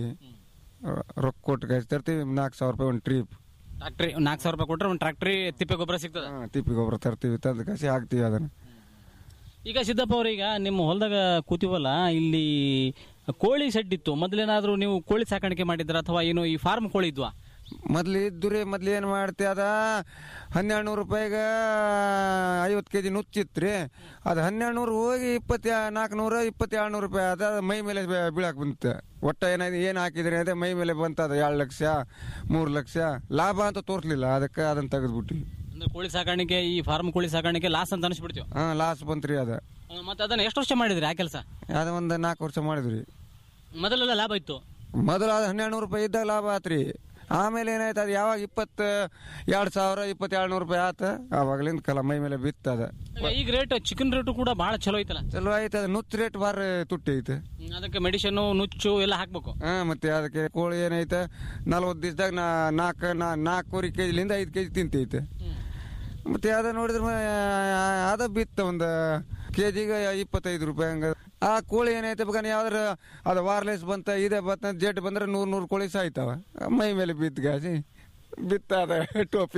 ರೊಕ್ಕ ಕೊಟ್ಟು ಕಾಸಿ ತರ್ತೀವಿ ನಾಲ್ಕು ಸಾವಿರ ರೂಪಾಯಿ ಒಂದು ಟ್ರಿಪ್ ಟ್ರಾಕ್ಟ್ರಿ ನಾಲ್ಕು ಸಾವಿರ ರೂಪಾಯಿ ಕೊಟ್ರೆ ಒಂದು ಟ್ರಾಕ್ಟ್ರಿ ತಿಪ್ಪೆ ಗೊಬ್ಬರ ಸಿಗ್ತದ ತಿಪ್ಪಿ ಗೊಬ್ಬರ ತರ್ತೀವಿ ತಂದು ಕಾಸಿ ಹಾಕ್ತೀವಿ ಅದನ್ನ ಈಗ ಸಿದ್ದಪ್ಪ ಅವ್ರೀಗ ನಿಮ್ಮ ಹೊಲದಾಗ ಕೂತೀವಲ್ಲ ಇಲ್ಲಿ ಕೋಳಿ ಶೆಡ್ ಇತ್ತು ಮೊದಲೇನಾದ್ರೂ ನೀವು ಕೋಳಿ ಸಾಕಾಣಿಕೆ ಮಾಡಿದ್ರ ಅಥವಾ ಏನು ಈ ಫಾರ್ಮ್ ಕೋಳಿ ಇದ್ವಾ ಮೊದ್ಲು ಇದ್ದು ರೀ ಮೊದ್ಲು ಏನು ಮಾಡ್ತಿ ಅದ ಹನ್ನೆರಡು ನೂರು ರೂಪಾಯಿಗೆ ಐವತ್ತು ಕೆ ಜಿ ನುಚ್ಚಿತ್ತು ರೀ ಅದು ಹನ್ನೆರಡು ನೂರು ಹೋಗಿ ಇಪ್ಪತ್ತ ನಾಲ್ಕುನೂರ ಇಪ್ಪತ್ತೆರಡು ನೂರು ರೂಪಾಯಿ ಅದ ಮೈ ಮೇಲೆ ಬೀ- ಬೀಳಾಕ್ ಬಂತು ಒಟ್ಟ ಏನಾಯ್ತು ಏನು ಹಾಕಿದ್ರಿ ಅದೇ ಮೈ ಮೇಲೆ ಬಂತದ ಎರಡು ಲಕ್ಷ ಮೂರು ಲಕ್ಷ ಲಾಭ ಅಂತ ತೋರಿಸ್ಲಿಲ್ಲ ಅದಕ್ಕೆ ಅದನ್ನ ತೆಗೆದ್ಬಿಟ್ವಿ ಅಂದ್ರೆ ಕೋಳಿ ಸಾಕಾಣಿಕೆ ಈ ಫಾರ್ಮ್ ಕೋಳಿ ಸಾಕಾಣಿಕೆ ಲಾಸ್ ಅಂತ ಅನಿಸ್ಬಿಡ್ತೀವಿ ಹಾಂ ಲಾಸ್ ಬಂತ್ರಿ ಅದ ಮತ್ತೆ ಅದನ್ನ ಎಷ್ಟು ವರ್ಷ ಮಾಡಿದ್ರಿ ಆ ಕೆಲಸ ಅದ ಒಂದು ನಾಲ್ಕು ವರ್ಷ ಮಾಡಿದ್ರಿ ಮೊದಲೆಲ್ಲ ಲಾಭ ಇತ್ತು ಮೊದಲು ಅದು ಹನ್ನೆರಡು ನೂರು ರೂಪಾಯಿ ಇದ್ದಾಗ ಲಾಭ ಆತ್ರಿ ಆಮೇಲೆ ಏನಾಯ್ತು ಅದು ಯಾವಾಗ ಇಪ್ಪತ್ತು ಎರಡು ಸಾವಿರ ಇಪ್ಪತ್ತೆರಡು ನೂರು ರೂಪಾಯಿ ಆತ ಆವಾಗಲಿಂದ ಕಲ ಮೈ ಮೇಲೆ ಬಿತ್ತದ ಈಗ ರೇಟ್ ಚಿಕನ್ ರೇಟು ಕೂಡ ಬಹಳ ಚಲೋ ಐತಲ್ಲ ಚಲೋ ಆಯ್ತು ಅದು ನುಚ್ಚು ರೇಟ್ ಬಾರಿ ತುಟ್ಟಿ ಐತೆ ಅದಕ್ಕೆ ಮೆಡಿಸಿನ್ ನುಚ್ಚು ಎಲ್ಲ ಹಾಕ್ಬೇಕು ಹಾ ಮತ್ತೆ ಅದಕ್ಕೆ ಕೋಳಿ ಏನೈತೆ ನಲ್ವತ್ತು ದಿವಸದಾಗ ನಾ ನಾಲ್ಕು ನಾ ನಾಲ್ಕೂವರೆ ಕೆ ಜಿಲಿಂದ ಐದು ಕೆ ಜಿ ತಿಂತೈತೆ ಮತ್ತೆ ಅದ ನೋಡಿದ್ರೆ ಮ- ಅದ ಬಿತ್ತ ಒಂದು ಕೆ ಜಿಗೆ ಇಪ್ಪತ್ತೈದು ರೂಪಾಯಿ ಹಂಗ ಆ ಕೋಳಿ ಏನೈತೆ ಬೇಕಾದ್ರೆ ಯಾವ್ದಾರ ಅದು ವಾರ್ಲೆಸ್ ಬಂತ ಇದೇ ಬಂತ ಜೆಟ್ ಬಂದ್ರೆ ನೂರು ನೂರು ಕೋಳಿ ಸಾಯ್ತಾವ ಮೈ ಮೇಲೆ ಬಿತ್ತು ಗಾಸಿ ಬಿತ್ತ ಅದ ಟೋಪಿ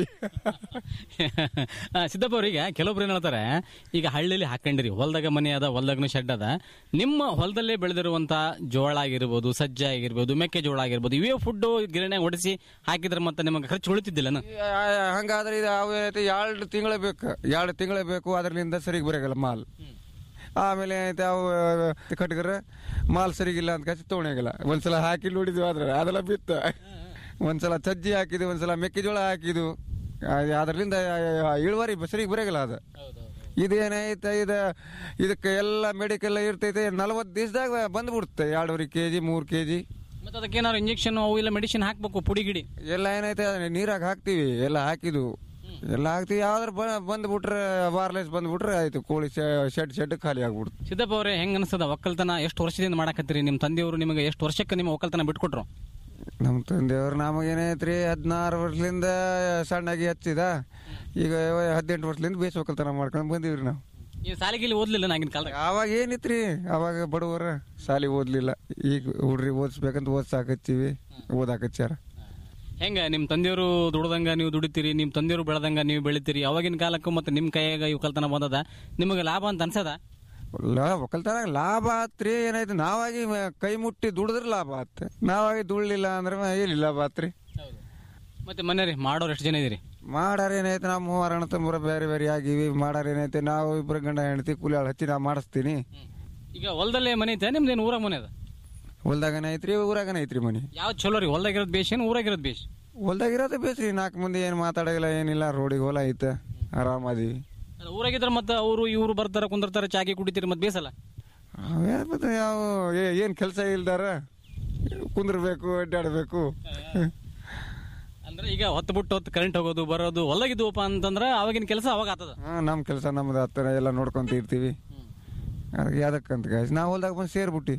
ಆ, ಸಿದ್ದಪ್ಪ ಅವ್ರಿಗೆ ಕೆಲವೊಬ್ರು ಏನ್ ಹೇಳ್ತಾರೆ ಈಗ ಹಳ್ಳಿಲಿ ಹಾಕೊಂಡಿರಿ ಹೊಲದಾಗ ಮನೆ ಅದ ಹೊಲದಾಗನು ಶೆಡ್ ಅದ ನಿಮ್ಮ ಹೊಲದಲ್ಲೇ ಬೆಳೆದಿರುವಂತ ಜೋಳ ಆಗಿರ್ಬೋದು ಸಜ್ಜೆ ಆಗಿರ್ಬೋದು ಮೆಕ್ಕೆಜೋಳ ಆಗಿರ್ಬೋದು ಇವೇ ಫುಡ್ ಗಿರಣ್ಯಾಗ ಹೊಡಿಸಿ ಹಾಕಿದ್ರೆ ಮತ್ತೆ ನಿಮಗೆ ಖರ್ಚು ಉಳಿತಿದ್ದಿಲ್ಲನ ಹಂಗಾದ್ರೆ ಇದು ಅವು ಏನೈತೆ ಎರಡು ತಿಂಗಳೇ ಬೇಕು ಎರಡು ತಿಂಗಳೇ ಬೇಕು ಅದರಿಂದ ಸರಿಗೆ ಬರೋಗಲ್ಲ ಮಾಲ್ ಆಮೇಲೆ ಏನೈತೆ ಅವು ಕಟ್ಗರ ಮಾಲ್ ಸರಿಗಿಲ್ಲ ಅಂತ ಕಸಿ ತೊಗೊಳಗಿಲ್ಲ ಒಂದ್ಸಲ ಹಾಕಿ ನೋಡಿದ್ವಿ ಆದ್ರೆ ಅದೆಲ್ಲ ಬಿತ್ತ ಒಂದ್ಸಲ ಸಜ್ಜಿ ಹಾಕಿದ್ವಿ ಒಂದ್ಸಲ ಮೆಕ್ಕೆಜೋಳ ಹಾಕಿದ್ವು ಅದರಿಂದ ಇಳುವರಿ ಸರಿಗೆ ಬರೋಗಿಲ್ಲ ಅದು ಇದೇನೈತೆ ಇದು ಇದಕ್ಕೆ ಎಲ್ಲ ಮೆಡಿಕಲ್ ಇರ್ತೈತೆ ನಲವತ್ತು ದಿವಸದಾಗ ಬಂದ್ಬಿಡುತ್ತೆ ಎರಡೂವರೆ ಕೆ ಜಿ ಮೂರು ಕೆ ಜಿ ಮತ್ತೆ ಅದಕ್ಕೆ ಏನಾದ್ರು ಇಂಜೆಕ್ಷನ್ ಅವು ಇಲ್ಲ ಮೆಡಿಸಿನ್ ಹಾಕ್ಬೇಕು ಪುಡಿ ಗಿಡಿ ಎಲ್ಲ ಏನೈತೆ ಅದನ್ನ ನೀರಾಗ ಹಾಕ್ತಿವಿ ಎಲ್ಲ ಹಾಕಿದ್ವು ಎಲ್ಲ ಹಾಕ್ತಿವಿ ಯಾವ್ದಾರು ಬಂದ್ಬಿಟ್ರೆ ವಾರ್ಲೆಸ್ ಬಂದ್ಬಿಟ್ರೆ ಆಯ್ತು ಕೋಳಿ ಶೆಡ್ ಶೆಡ್ ಖಾಲಿ ಆಗ್ಬಿಡ್ತು ಸಿದ್ದಪ್ಪ ಅವರೇ ಹೆಂಗ್ ಅನ್ಸದ ಒಕ್ಕಲ್ತನ ಎಷ್ಟು ವರ್ಷದಿಂದ ಮಾಡಕತ್ತೀರಿ ನಿಮ್ಮ ತಂದೆಯವರು ನಿಮಗೆ ಎಷ್ಟು ವರ್ಷಕ್ಕೆ ನಿಮ್ಮ ಒಕ್ಕಲ್ತನ ಬಿಟ್ಕೊಟ್ರು ನಮ್ಮ ತಂದೆಯವ್ರು ನಮಗೇನೈತ್ರಿ ಹದಿನಾರು ವರ್ಷದಿಂದ ಸಣ್ಣಾಗಿ ಹಚ್ಚಿದ ಈಗ ಹದಿನೆಂಟು ವರ್ಷದಿಂದ ಬೇಸ್ ಒಕ್ಕಲ್ತನ ಮಾಡ್ಕೊಂಡು ಬಂದೀವ್ರಿ ನಾವು ಈ ಸಾಲಿಗಿಲಿ ಓದ್ಲಿಲ್ಲ ನಾಗಿನ ಕಾಲದಾಗ ಅವಾಗ ಏನಿತ್ರಿ ಅವಾಗ ಬಡವರ ಸಾಲಿ ಓದ್ಲಿಲ್ಲ ಈಗ ಹುಡ್ರಿ ಓದಿಸ್ಬೇಕಂತ ಓದ್ಸಾಕತ್ತೀವಿ ಓದಾಕಚ್ಚಾರ ಹೆಂಗ ನಿಮ್ ತಂದೆಯವರು ದುಡ್ದಂಗ ನೀವು ದುಡಿತೀರಿ ನಿಮ್ ತಂದೆಯವರು ಬೆಳೆದಂಗ ನೀವು ಬೆಳಿತೀರಿ ಅವಾಗಿನ ಕಾಲಕ್ಕೂ ಮತ್ತೆ ನಿಮ್ ಕೈಯಾಗ ಇವು ಕಲ್ತನ ಬಂದದ ನಿಮಗೆ ಲಾಭ ಅಂತ ಅನ್ಸದ ಲಾ- ಒಕ್ಕಲ್ತನ ಲಾಭ ಆತ್ರಿ ಏನಾಯ್ತು ನಾವಾಗಿ ಮ- ಕೈ ಮುಟ್ಟಿ ದುಡಿದ್ರೆ ಲಾಭ ಆತ್ ನಾವಾಗಿ ದುಡ್ಲಿಲ್ಲ ಅಂದ್ರೆ ಏನಿಲ್ಲ ಲಾಭ ಆತ್ರಿ ಮತ್ತೆ ಮನೆ ರೀ ಮಾಡೋರು ಎಷ್ಟು ಜನ ಇದೀರಿ ಮಾಡಾರ ಏನೈತೆ ನಾವು ಮೂವರು ಅಣ್ಣ ತಮ್ಮರು ಬೇರೆ ಬೇರೆ ಆಗಿವಿ ಮಾಡಾರ ಏನೈತೆ ನಾವು ಇಬ್ಬರು ಗಂಡ ಹೆಂಡತಿ ಕೂಲಿ ಆಳು ಹಚ್ಚಿ ನಾ ಮಾಡಿಸ್ತೀನಿ ಈಗ ಹೊಲದಲ್ಲೇ ಮನೆ ಐತೆ ನಿಮ್ದೇನು ಊರಾಗ ಮನೆ ಅದ ಹೊಲ್ದಾಗನ ಐತ್ರಿ ಊರಾಗನ ಐತ್ರಿ ಮನಿ ಯಾವ್ದು ಚಲೋ ರೀ ಹೊಲ್ದಾಗ ಇರೋದು ಬೇಷ್ ಏನು ಊರಾಗ ಇರೋದು ಬೇಷ್ ಹೊಲ್ದಾಗ ಇರೋದೇ ಬೇಸ್ರಿ ನಾಲ್ಕು ಮಂದಿ ಏನು ಮಾತಾಡೋಗಿಲ್ಲ ಏನಿಲ್ಲ ರೋಡಿಗೆ ಹೊಲ ಐತೆ ಆರಾಮದೀವಿ ಅಲ್ಲ, ಊರಾಗಿದ್ರೆ ಮತ್ತೆ ಅವರು ಇವರು ಬರ್ತಾರ ಕುಂದಿರ್ತಾರ ಚಾಕಿ ಕುಡಿತೀರಿ ಮತ್ತೆ ಬೇಸಲ್ಲ ಅವೇ ಮತ್ತೆ ಯಾವ ಏನು ಕೆಲಸ ಇಲ್ದಾರ ಕುಂದ್ರಬೇಕು ಅಡ್ಡಾಡಬೇಕು ಅಂದ್ರೆ ಈಗ ಹೊತ್ತು ಬಿಟ್ಟು ಹೊತ್ತು ಕರೆಂಟ್ ಹೋಗೋದು ಬರೋದು ಹೊಲಗಿದ್ವಪ್ಪ ಅಂತಂದ್ರೆ ಅವಾಗಿನ ಕೆಲಸ ಅವಾಗ ಆತದ ಹಾಂ ನಮ್ಮ ಕೆಲಸ ನಮ್ದು ಹತ್ತಿರ ಎಲ್ಲ ನೋಡ್ಕೊಂತ ಇರ್ತೀವಿ ಅದಕ್ಕೆ ಯಾವ್ದಕ್ಕಂತ ಗಾಯ್ಸ್ ನಾವು ಹೊಲ್ದಾಗ ಬಂದು ಸೇರ್ಬಿಟ್ಟು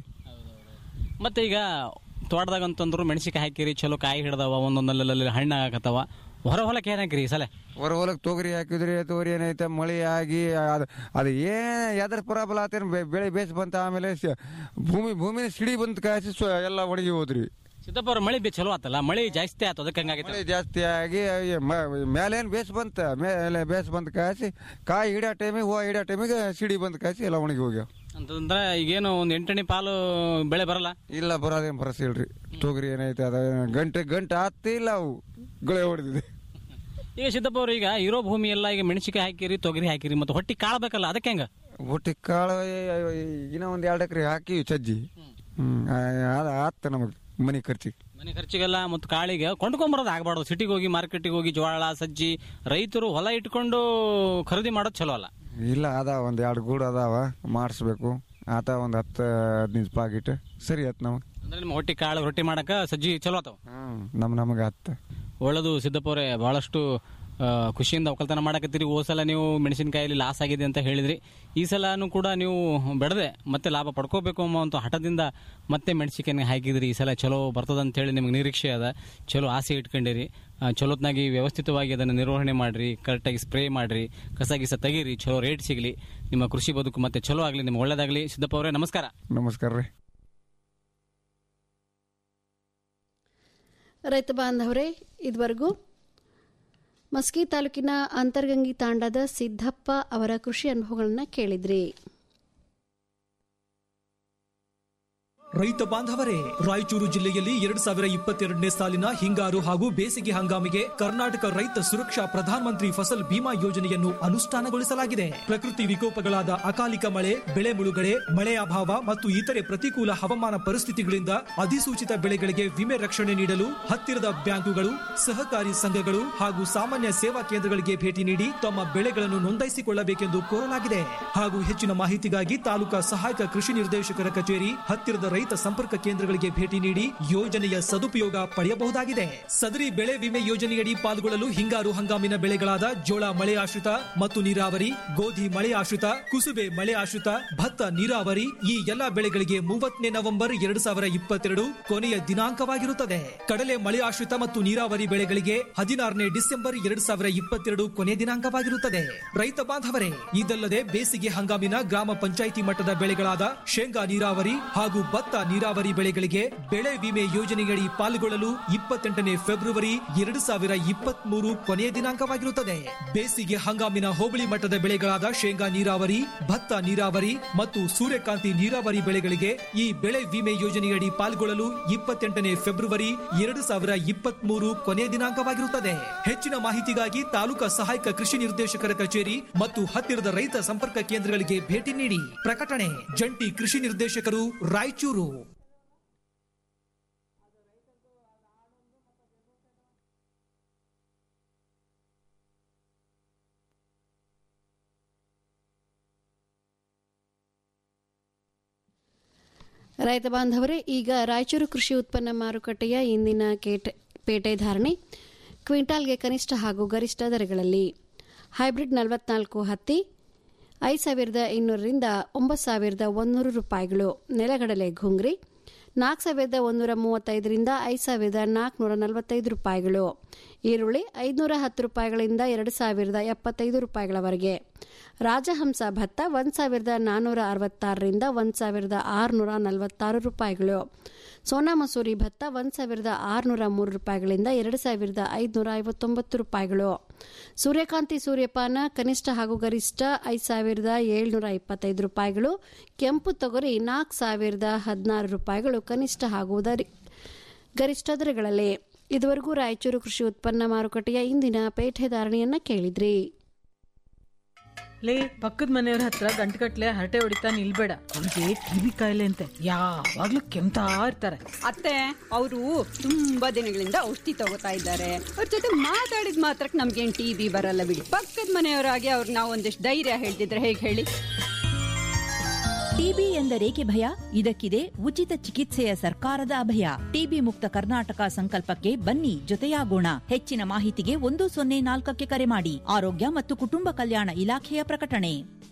ಮತ್ತೆ ಈಗ ತೋಟದಾಗ ಅಂತಂದ್ರು ಮೆಣಸಿಕಾಯಿ ಹಾಕಿರಿ ಚಲೋ ಕಾಯಿ ಹಿಡ್ದವ ಒಂದೊಂದಲ್ಲಲ್ಲಿ ಹಣ್ಣು ಆಗತ್ತವ ಹೊರ ಹೊಲಕ್ಕೆ ಏನ್ ಹಾಕಿರಿ ಈ ಸಲ ಹೊರ ಹೊಲಕ್ಕೆ ತೊಗರಿ ಹಾಕಿದ್ರಿ ತೊಗರಿ ಏನೈತೆ ಮಳೆ ಆಗಿ ಅದು ಅದು ಏನು ಯಾವ್ದ್ರ ಪ್ರಾಬ್ಲಮ್ ಆತೇನು ಬೆಳೆ ಬೇಸ್ ಬಂತ ಆಮೇಲೆ ಸ- ಭೂಮಿ ಭೂಮಿನ ಸಿಡಿ ಬಂತ ಕಾಯಿಸಿ ಸ್ವ- ಎಲ್ಲ ಒಣಗಿ ಹೋದ್ರಿ ಸಿದ್ದಪ್ಪ ಅವ್ರ ಮಳೆ ಬೇ ಚಲೋ ಆತಲ್ಲ ಮಳೆ ಜಾಸ್ತಿ ಆಯ್ತು ಅದಕ್ಕೆ ಹಂಗಾಗೈತೆ ಮಳೆ ಜಾಸ್ತಿ ಆಗಿ ಮೇಲೇನು ಬೇಸ್ ಬಂತ ಮೇಲೆ ಬೇಸ್ ಬಂತ ಕಾಯಿಸಿ ಕಾಯಿ ಹಿಡಿಯೋ ಟೈಮಿಗೆ ಹೂವು ಹಿಡಿಯೋ ಟೈಮಿಗೆ ಸಿಡಿ ಬಂತ ಕಾಯಿಸಿ ಎಲ್ಲ ಒಣಗಿ ಹೋಗ್ಯಾವ ಅಂತಂದ್ರೆ ಈಗೇನು ಒಂದ್ ಎಂಟನೇ ಪಾಲು ಬೆಳೆ ಬರಲ್ಲ ಇಲ್ಲ ಬರೋದೇನು ಭರಸೆ ಇಲ್ರಿ ತೊಗರಿ ಏನೈತೆ ಅದ ಗಂಟೆ ಗಂಟೆ ಆಗ್ತಿಲ್ಲ ಅವು ಗಳೆ ಹೊಡೆದಿದೆ ಈಗ ಸಿದ್ದಪ್ಪ ಅವ್ರು ಈಗ ಇರೋ ಭೂಮಿ ಎಲ್ಲ ಈಗ ಮೆಣಸಿಕಾಯಿ ಹಾಕಿರಿ ತೊಗರಿ ಹಾಕಿರಿ ಮತ್ತೆ ಹೊಟ್ಟಿ ಕಾಳ್ಬೇಕಲ್ಲ ಅದಕ್ಕೆ ಹೆಂಗ ಬುಟ್ಟಿ ಕಾಳು ಇನ್ನ ಒಂದ್ ಎರಡು ಎಕರೆ ಹಾಕಿವಿ ಸಜ್ಜಿ ಹ್ಮ್ ಅದ ಆತ ನಮಗ್ ಮನೆ ಖರ್ಚಿಗೆ ಮನೆ ಖರ್ಚಿಗೆಲ್ಲ ಮತ್ತು ಕಾಳಿಗೆ ಕೊಂಡ್ಕೊಂಬರೋದು ಆಗ್ಬಾರ್ದು ಸಿಟಿಗೆ ಹೋಗಿ ಮಾರ್ಕೆಟಿಗೆ ಹೋಗಿ ಜೋಳ ಸಜ್ಜಿ ರೈತರು ಹೊಲ ಇಟ್ಕೊಂಡು ಖರೀದಿ ಮಾಡೋದು ಚಲೋ ಅಲ್ಲ ಇಲ್ಲ ಅದಾವ ಒಂದ್ ಎರಡು ಗೂಡು ಅದಾವ ಮಾಡಿಸ್ಬೇಕು ಆತ ಒಂದ್ ಹತ್ತು ಹದಿನೈದು ಪಾಕಿಟ್ ಸರಿ ಆತ್ ನಮಗ್ ಅಂದ್ರೆ ನಿಮ್ಮ ಹೊಟ್ಟಿ ಕಾಳು ರೊಟ್ಟಿ ಮಾಡಕ ಸಜ್ಜಿ ಚಲೋ ಆತಾವ ನಮ್ ನಮಗ ಹತ್ತು ಒಳ್ಳೇದು ಸಿದ್ದಪ್ಪ ಅವರೇ ಬಹಳಷ್ಟು ಆ, ಖುಷಿಯಿಂದ ಒಕ್ಕಲ್ತನ ಮಾಡಕತ್ತೀರಿ ಹೋದ ಸಲ ನೀವು ಮೆಣಸಿನಕಾಯಲ್ಲಿ ಲಾಸ್ ಆಗಿದೆ ಅಂತ ಹೇಳಿದ್ರಿ ಈ ಸಲನೂ ಕೂಡ ನೀವು ಬೆಳೆದೆ ಮತ್ತೆ ಲಾಭ ಪಡ್ಕೋಬೇಕು ಅನ್ನೋ ಒಂದು ಹಠದಿಂದ ಮತ್ತೆ ಮೆಣಸಿನಕಾಯಿ ಹಾಕಿದ್ರಿ ಈ ಸಲ ಚಲೋ ಬರ್ತದ ಅಂತ ಹೇಳಿ ನಿಮ್ಗೆ ನಿರೀಕ್ಷೆ ಅದ ಚಲೋ ಆಸೆ ಇಟ್ಕೊಂಡಿರಿ ಆ, ಚಲೋತ್ನಾಗಿ ವ್ಯವಸ್ಥಿತವಾಗಿ ಅದನ್ನು ನಿರ್ವಹಣೆ ಮಾಡ್ರಿ ಕರೆಕ್ಟಾಗಿ ಸ್ಪ್ರೇ ಮಾಡ್ರಿ ಕಸ ಗಿಸ ತೆಗೀರಿ ಚಲೋ ರೇಟ್ ಸಿಗಲಿ ನಿಮ್ಮ ಕೃಷಿ ಬದುಕು ಮತ್ತೆ ಚಲೋ ಆಗಲಿ ನಿಮ್ಗೆ ಒಳ್ಳೇದಾಗಲಿ ಸಿದ್ದಪ್ಪ ಅವರೇ ನಮಸ್ಕಾರ ನಮಸ್ಕಾರ ರೀ ರೈತ ಬಾಂಧವರೇ ಇದುವರೆಗೂ ಮಸ್ಕಿ ತಾಲೂಕಿನ ಅಂತರ್ಗಂಗಿ ತಾಂಡದ ಸಿದ್ದಪ್ಪ ಅವರ ಕೃಷಿ ಅನುಭವಗಳನ್ನ ಕೇಳಿದ್ರಿ ರೈತ ಬಾಂಧವರೇ ರಾಯಚೂರು ಜಿಲ್ಲೆಯಲ್ಲಿ ಎರಡ್ ಸಾವಿರ ಇಪ್ಪತ್ತೆರಡನೇ ಸಾಲಿನ ಹಿಂಗಾರು ಹಾಗೂ ಬೇಸಿಗೆ ಹಂಗಾಮಿಗೆ ಕರ್ನಾಟಕ ರೈತ ಸುರಕ್ಷಾ ಪ್ರಧಾನಮಂತ್ರಿ ಫಸಲ್ ಬಿಮಾ ಯೋಜನೆಯನ್ನು ಅನುಷ್ಠಾನಗೊಳಿಸಲಾಗಿದೆ ಪ್ರಕೃತಿ ವಿಕೋಪಗಳಾದ ಅಕಾಲಿಕ ಮಳೆ ಬೆಳೆ ಮುಳುಗಡೆ ಮಳೆ ಅಭಾವ ಮತ್ತು ಇತರೆ ಪ್ರತಿಕೂಲ ಹವಾಮಾನ ಪರಿಸ್ಥಿತಿಗಳಿಂದ ಅಧಿಸೂಚಿತ ಬೆಳೆಗಳಿಗೆ ವಿಮೆ ರಕ್ಷಣೆ ನೀಡಲು ಹತ್ತಿರದ ಬ್ಯಾಂಕುಗಳು ಸಹಕಾರಿ ಸಂಘಗಳು ಹಾಗೂ ಸಾಮಾನ್ಯ ಸೇವಾ ಕೇಂದ್ರಗಳಿಗೆ ಭೇಟಿ ನೀಡಿ ತಮ್ಮ ಬೆಳೆಗಳನ್ನು ನೋಂದಾಯಿಸಿಕೊಳ್ಳಬೇಕೆಂದು ಕೋರಲಾಗಿದೆ ಹಾಗೂ ಹೆಚ್ಚಿನ ಮಾಹಿತಿಗಾಗಿ ತಾಲೂಕಾ ಸಹಾಯಕ ಕೃಷಿ ನಿರ್ದೇಶಕರ ಕಚೇರಿ ಹತ್ತಿರದ ರೈತ ಸಂಪರ್ಕ ಕೇಂದ್ರಗಳಿಗೆ ಭೇಟಿ ನೀಡಿ ಯೋಜನೆಯ ಸದುಪಯೋಗ ಪಡೆಯಬಹುದಾಗಿದೆ ಸದರಿ ಬೆಳೆ ವಿಮೆ ಯೋಜನೆಯಡಿ ಪಾಲ್ಗೊಳ್ಳಲು ಹಿಂಗಾರು ಹಂಗಾಮಿನ ಬೆಳೆಗಳಾದ ಜೋಳ ಮಳೆ ಆಶ್ರಿತ ಮತ್ತು ನೀರಾವರಿ ಗೋಧಿ ಮಳೆ ಆಶ್ರಿತ ಕುಸುಬೆ ಮಳೆ ಆಶ್ರಿತ ಭತ್ತ ನೀರಾವರಿ ಈ ಎಲ್ಲಾ ಬೆಳೆಗಳಿಗೆ ಮೂವತ್ತನೇ ನವೆಂಬರ್ ಎರಡು ಸಾವಿರ ಇಪ್ಪತ್ತೆರಡು ಕೊನೆಯ ದಿನಾಂಕವಾಗಿರುತ್ತದೆ ಕಡಲೆ ಮಳೆ ಆಶ್ರಿತ ಮತ್ತು ನೀರಾವರಿ ಬೆಳೆಗಳಿಗೆ ಹದಿನಾರನೇ ಡಿಸೆಂಬರ್ ಎರಡು ಸಾವಿರ ಇಪ್ಪತ್ತೆರಡು ಕೊನೆ ದಿನಾಂಕವಾಗಿರುತ್ತದೆ ರೈತ ಬಾಂಧವರೇ ಇದಲ್ಲದೆ ಬೇಸಿಗೆ ಹಂಗಾಮಿನ ಗ್ರಾಮ ಪಂಚಾಯಿತಿ ಮಟ್ಟದ ಬೆಳೆಗಳಾದ ಶೇಂಗಾ ನೀರಾವರಿ ಹಾಗೂ ಭತ್ತ ನೀರಾವರಿ ಬೆಳೆಗಳಿಗೆ ಬೆಳೆ ವಿಮೆ ಯೋಜನೆಯಡಿ ಪಾಲ್ಗೊಳ್ಳಲು ಇಪ್ಪತ್ತೆಂಟನೇ ಫೆಬ್ರವರಿ ಎರಡು ಸಾವಿರ ಇಪ್ಪತ್ತ್ ಮೂರು ಕೊನೆಯ ದಿನಾಂಕವಾಗಿರುತ್ತದೆ ಬೇಸಿಗೆ ಹಂಗಾಮಿನ ಹೋಬಳಿ ಮಟ್ಟದ ಬೆಳೆಗಳಾದ ಶೇಂಗಾ ನೀರಾವರಿ ಭತ್ತ ನೀರಾವರಿ ಮತ್ತು ಸೂರ್ಯಕಾಂತಿ ನೀರಾವರಿ ಬೆಳೆಗಳಿಗೆ ಈ ಬೆಳೆ ವಿಮೆ ಯೋಜನೆಯಡಿ ಪಾಲ್ಗೊಳ್ಳಲು ಇಪ್ಪತ್ತೆಂಟನೇ ಫೆಬ್ರವರಿ ಎರಡು ಸಾವಿರ ಇಪ್ಪತ್ತ್ ಮೂರು ಕೊನೆಯ ದಿನಾಂಕವಾಗಿರುತ್ತದೆ ಹೆಚ್ಚಿನ ಮಾಹಿತಿಗಾಗಿ ತಾಲೂಕಾ ಸಹಾಯಕ ಕೃಷಿ ನಿರ್ದೇಶಕರ ಕಚೇರಿ ಮತ್ತು ಹತ್ತಿರದ ರೈತ ಸಂಪರ್ಕ ಕೇಂದ್ರಗಳಿಗೆ ಭೇಟಿ ನೀಡಿ ಪ್ರಕಟಣೆ ಜಂಟಿ ಕೃಷಿ ನಿರ್ದೇಶಕರು ರಾಯಚೂರು ರೈತ ಬಾಂಧವರೇ ಈಗ ರಾಯಚೂರು ಕೃಷಿ ಉತ್ಪನ್ನ ಮಾರುಕಟ್ಟೆಯ ಇಂದಿನ ಕೇಟ ಪೇಟೆ ಧಾರಣೆ ಕ್ವಿಂಟಾಲ್ಗೆ ಕನಿಷ್ಠ ಹಾಗೂ ಗರಿಷ್ಠ ದರಗಳಲ್ಲಿ ಹೈಬ್ರಿಡ್ ನಲವತ್ನಾಲ್ಕು ಹತ್ತಿ ಐದು ಸಾವಿರದ ಇನ್ನೂರರಿಂದ ಒಂಬತ್ತು ಸಾವಿರದ ಒಂದೂರು ರೂಪಾಯಿಗಳು ನೆಲಗಡಲೆ ಘುಂಗ್ರಿ ನಾಲ್ಕು ಸಾವಿರದ ಒಂದೂರ ಮೂವತ್ತೈದರಿಂದ ಐದು ಸಾವಿರದ ನಾಲ್ಕುನೂರ ನಲವತ್ತೈದು ರೂಪಾಯಿಗಳು ಈರುಳ್ಳಿ ಐದುನೂರ ಹತ್ತು ರೂಪಾಯಿಗಳಿಂದ ಎರಡು ಸಾವಿರದ ಎಪ್ಪತ್ತೈದು ರೂಪಾಯಿಗಳವರೆಗೆ ರಾಜಹಂಸ ಭತ್ತ ಒಂದು ಸಾವಿರದ ನಾನ್ನೂರ ಅರವತ್ತಾರರಿಂದ ಒಂದು ಸಾವಿರದ ಆರುನೂರ ನಲವತ್ತಾರು ರೂಪಾಯಿಗಳು ಸೋನಾ ಮಸೂರಿ ಭತ್ತ ಒಂದು ಸಾವಿರದ ಆರುನೂರ ಮೂರು ರೂಪಾಯಿಗಳಿಂದ ಎರಡು ಸಾವಿರದ ಐದುನೂರ ಐವತ್ತೊಂಬತ್ತು ರೂಪಾಯಿಗಳು ಸೂರ್ಯಕಾಂತಿ ಸೂರ್ಯಪಾನ ಕನಿಷ್ಠ ಹಾಗೂ ಗರಿಷ್ಠ ಐದು ಸಾವಿರದ ಏಳ್ನೂರ ಇಪ್ಪತ್ತೈದು ರೂಪಾಯಿಗಳು ಕೆಂಪು ತೊಗರಿ ನಾಲ್ಕು ಸಾವಿರದ ಹದಿನಾರು ರೂಪಾಯಿಗಳು ಕನಿಷ್ಠ ಹಾಗೂ ದರಿ ಗರಿಷ್ಠ ದರಗಳಲ್ಲಿ ಇದುವರೆಗೂ ರಾಯಚೂರು ಕೃಷಿ ಉತ್ಪನ್ನ ಮಾರುಕಟ್ಟೆಯ ಇಂದಿನ ಪೇಟೆ ಧಾರಣೆಯನ್ನ ಕೇಳಿದ್ರಿ ಲೇ ಪಕ್ಕದ ಮನೆಯವ್ರ ಹತ್ರ ಗಂಟುಗಟ್ಲೆ ಹರಟೆ ಹೊಡಿತಾ ನಿಲ್ಬೇಡ ಅವ್ರಿಗೆ ಕಿವಿ ಕಾಯಿಲೆ ಅಂತೆ ಯಾವಾಗ್ಲೂ ಕೆಮ್ತಾ ಇರ್ತಾರೆ ಅತ್ತೆ ಅವರು ತುಂಬಾ ದಿನಗಳಿಂದ ಔಷಧಿ ತಗೋತಾ ಇದ್ದಾರೆ ಅವ್ರ ಜೊತೆ ಮಾತಾಡಿದ ಮಾತ್ರಕ್ಕೆ ನಮ್ಗೇನ್ ಟಿ ಬಿ ಬರಲ್ಲ ಬಿಡಿ ಪಕ್ಕದ ಮನೆಯವರಾಗಿ ಅವ್ರಿಗೆ ನಾವು ಒಂದಿಷ್ಟು ಧೈರ್ಯ ಹೇಳ್ತಿದ್ರೆ ಹೇಗೆ ಹೇಳಿ ಟಿಬಿ ಎಂದರೇಕೆ ಭಯ ಇದಕ್ಕಿದೆ ಉಚಿತ ಚಿಕಿತ್ಸೆಯ ಸರ್ಕಾರದ ಅಭಯ ಟಿಬಿ ಮುಕ್ತ ಕರ್ನಾಟಕ ಸಂಕಲ್ಪಕ್ಕೆ ಬನ್ನಿ ಜೊತೆಯಾಗೋಣ ಹೆಚ್ಚಿನ ಮಾಹಿತಿಗೆ ಒಂದು ಸೊನ್ನೆ ನಾಲ್ಕಕ್ಕೆ ಕರೆ ಮಾಡಿ ಆರೋಗ್ಯ ಮತ್ತು ಕುಟುಂಬ ಕಲ್ಯಾಣ ಇಲಾಖೆಯ ಪ್ರಕಟಣೆ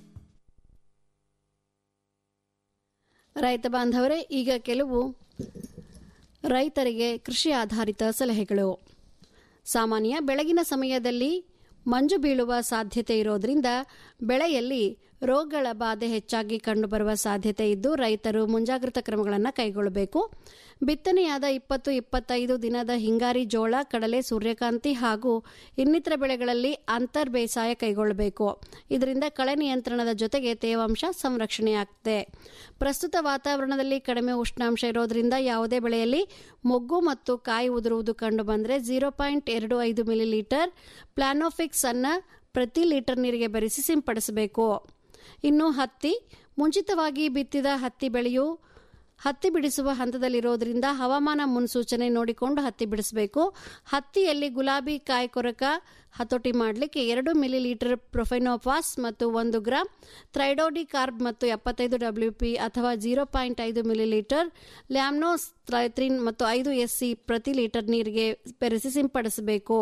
ರೈತ ಬಾಂಧವರೇ ಈಗ ಕೆಲವು ರೈತರಿಗೆ ಕೃಷಿ ಆಧಾರಿತ ಸಲಹೆಗಳು ಸಾಮಾನ್ಯ ಬೆಳಗಿನ ಸಮಯದಲ್ಲಿ ಮಂಜು ಬೀಳುವ ಸಾಧ್ಯತೆ ಇರೋದ್ರಿಂದ ಬೆಳೆಯಲ್ಲಿ ರೋಗಗಳ ಬಾಧೆ ಹೆಚ್ಚಾಗಿ ಕಂಡುಬರುವ ಸಾಧ್ಯತೆ ಇದ್ದು ರೈತರು ಮುಂಜಾಗ್ರತಾ ಕ್ರಮಗಳನ್ನು ಕೈಗೊಳ್ಳಬೇಕು ಬಿತ್ತನೆಯಾದ ಇಪ್ಪತ್ತು ಇಪ್ಪತ್ತೈದು ದಿನದ ಹಿಂಗಾರಿ ಜೋಳ ಕಡಲೆ ಸೂರ್ಯಕಾಂತಿ ಹಾಗೂ ಇನ್ನಿತರ ಬೆಳೆಗಳಲ್ಲಿ ಅಂತರ್ ಬೇಸಾಯ ಕೈಗೊಳ್ಳಬೇಕು ಇದರಿಂದ ಕಳೆ ನಿಯಂತ್ರಣದ ಜೊತೆಗೆ ತೇವಾಂಶ ಸಂರಕ್ಷಣೆಯಾಗ್ತದೆ ಪ್ರಸ್ತುತ ವಾತಾವರಣದಲ್ಲಿ ಕಡಿಮೆ ಉಷ್ಣಾಂಶ ಇರೋದ್ರಿಂದ ಯಾವುದೇ ಬೆಳೆಯಲ್ಲಿ ಮೊಗ್ಗು ಮತ್ತು ಕಾಯಿ ಉದುರುವುದು ಕಂಡುಬಂದರೆ ಝೀರೋ ಪಾಯಿಂಟ್ ಎರಡು ಐದು ಮಿಲಿ ಲೀಟರ್ ಪ್ಲಾನೋಫಿಕ್ಸ್ ಅನ್ನ ಪ್ರತಿ ಲೀಟರ್ ನೀರಿಗೆ ಬೆರೆಸಿ ಸಿಂಪಡಿಸಬೇಕು ಇನ್ನು ಹತ್ತಿ ಮುಂಚಿತವಾಗಿ ಬಿತ್ತಿದ ಹತ್ತಿ ಬೆಳೆಯು ಹತ್ತಿ ಬಿಡಿಸುವ ಹಂತದಲ್ಲಿರೋದ್ರಿಂದ ಹವಾಮಾನ ಮುನ್ಸೂಚನೆ ನೋಡಿಕೊಂಡು ಹತ್ತಿ ಬಿಡಿಸಬೇಕು ಹತ್ತಿಯಲ್ಲಿ ಗುಲಾಬಿ ಕಾಯಿ ಕೊರಕ ಹತೋಟಿ ಮಾಡಲಿಕ್ಕೆ ಎರಡು ಮಿಲಿ ಲೀಟರ್ ಪ್ರೊಫೈನೋಫಾಸ್ ಮತ್ತು ಒಂದು ಗ್ರಾಂ ಥ್ರೈಡೋಡಿ ಕಾರ್ಬ್ ಮತ್ತು ಎಪ್ಪತ್ತೈದು ಡಬ್ಲ್ಯೂ ಪಿ ಅಥವಾ ಜೀರೋ ಪಾಯಿಂಟ್ ಐದು ಮಿಲಿ ಲೀಟರ್ ಲ್ಯಾಮ್ನೋಸ್ ಥ್ರೈತ್ರಿನ್ ಮತ್ತು ಐದು ಎಸ್ ಸಿ ಪ್ರತಿ ಲೀಟರ್ ನೀರಿಗೆ ಬೆರೆಸಿ ಸಿಂಪಡಿಸಬೇಕು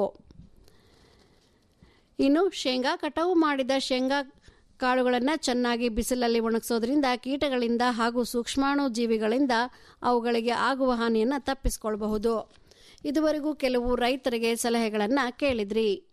ಇನ್ನು ಶೇಂಗಾ ಕಟಾವು ಮಾಡಿದ ಶೇಂಗಾ ಕಾಳುಗಳನ್ನು ಚೆನ್ನಾಗಿ ಬಿಸಿಲಲ್ಲಿ ಒಣಗಿಸೋದ್ರಿಂದ ಕೀಟಗಳಿಂದ ಹಾಗೂ ಸೂಕ್ಷ್ಮಾಣು ಜೀವಿಗಳಿಂದ ಅವುಗಳಿಗೆ ಆಗುವ ಹಾನಿಯನ್ನು ತಪ್ಪಿಸಿಕೊಳ್ಳಬಹುದು ಇದುವರೆಗೂ ಕೆಲವು ರೈತರಿಗೆ ಸಲಹೆಗಳನ್ನು ಕೇಳಿದ್ರಿ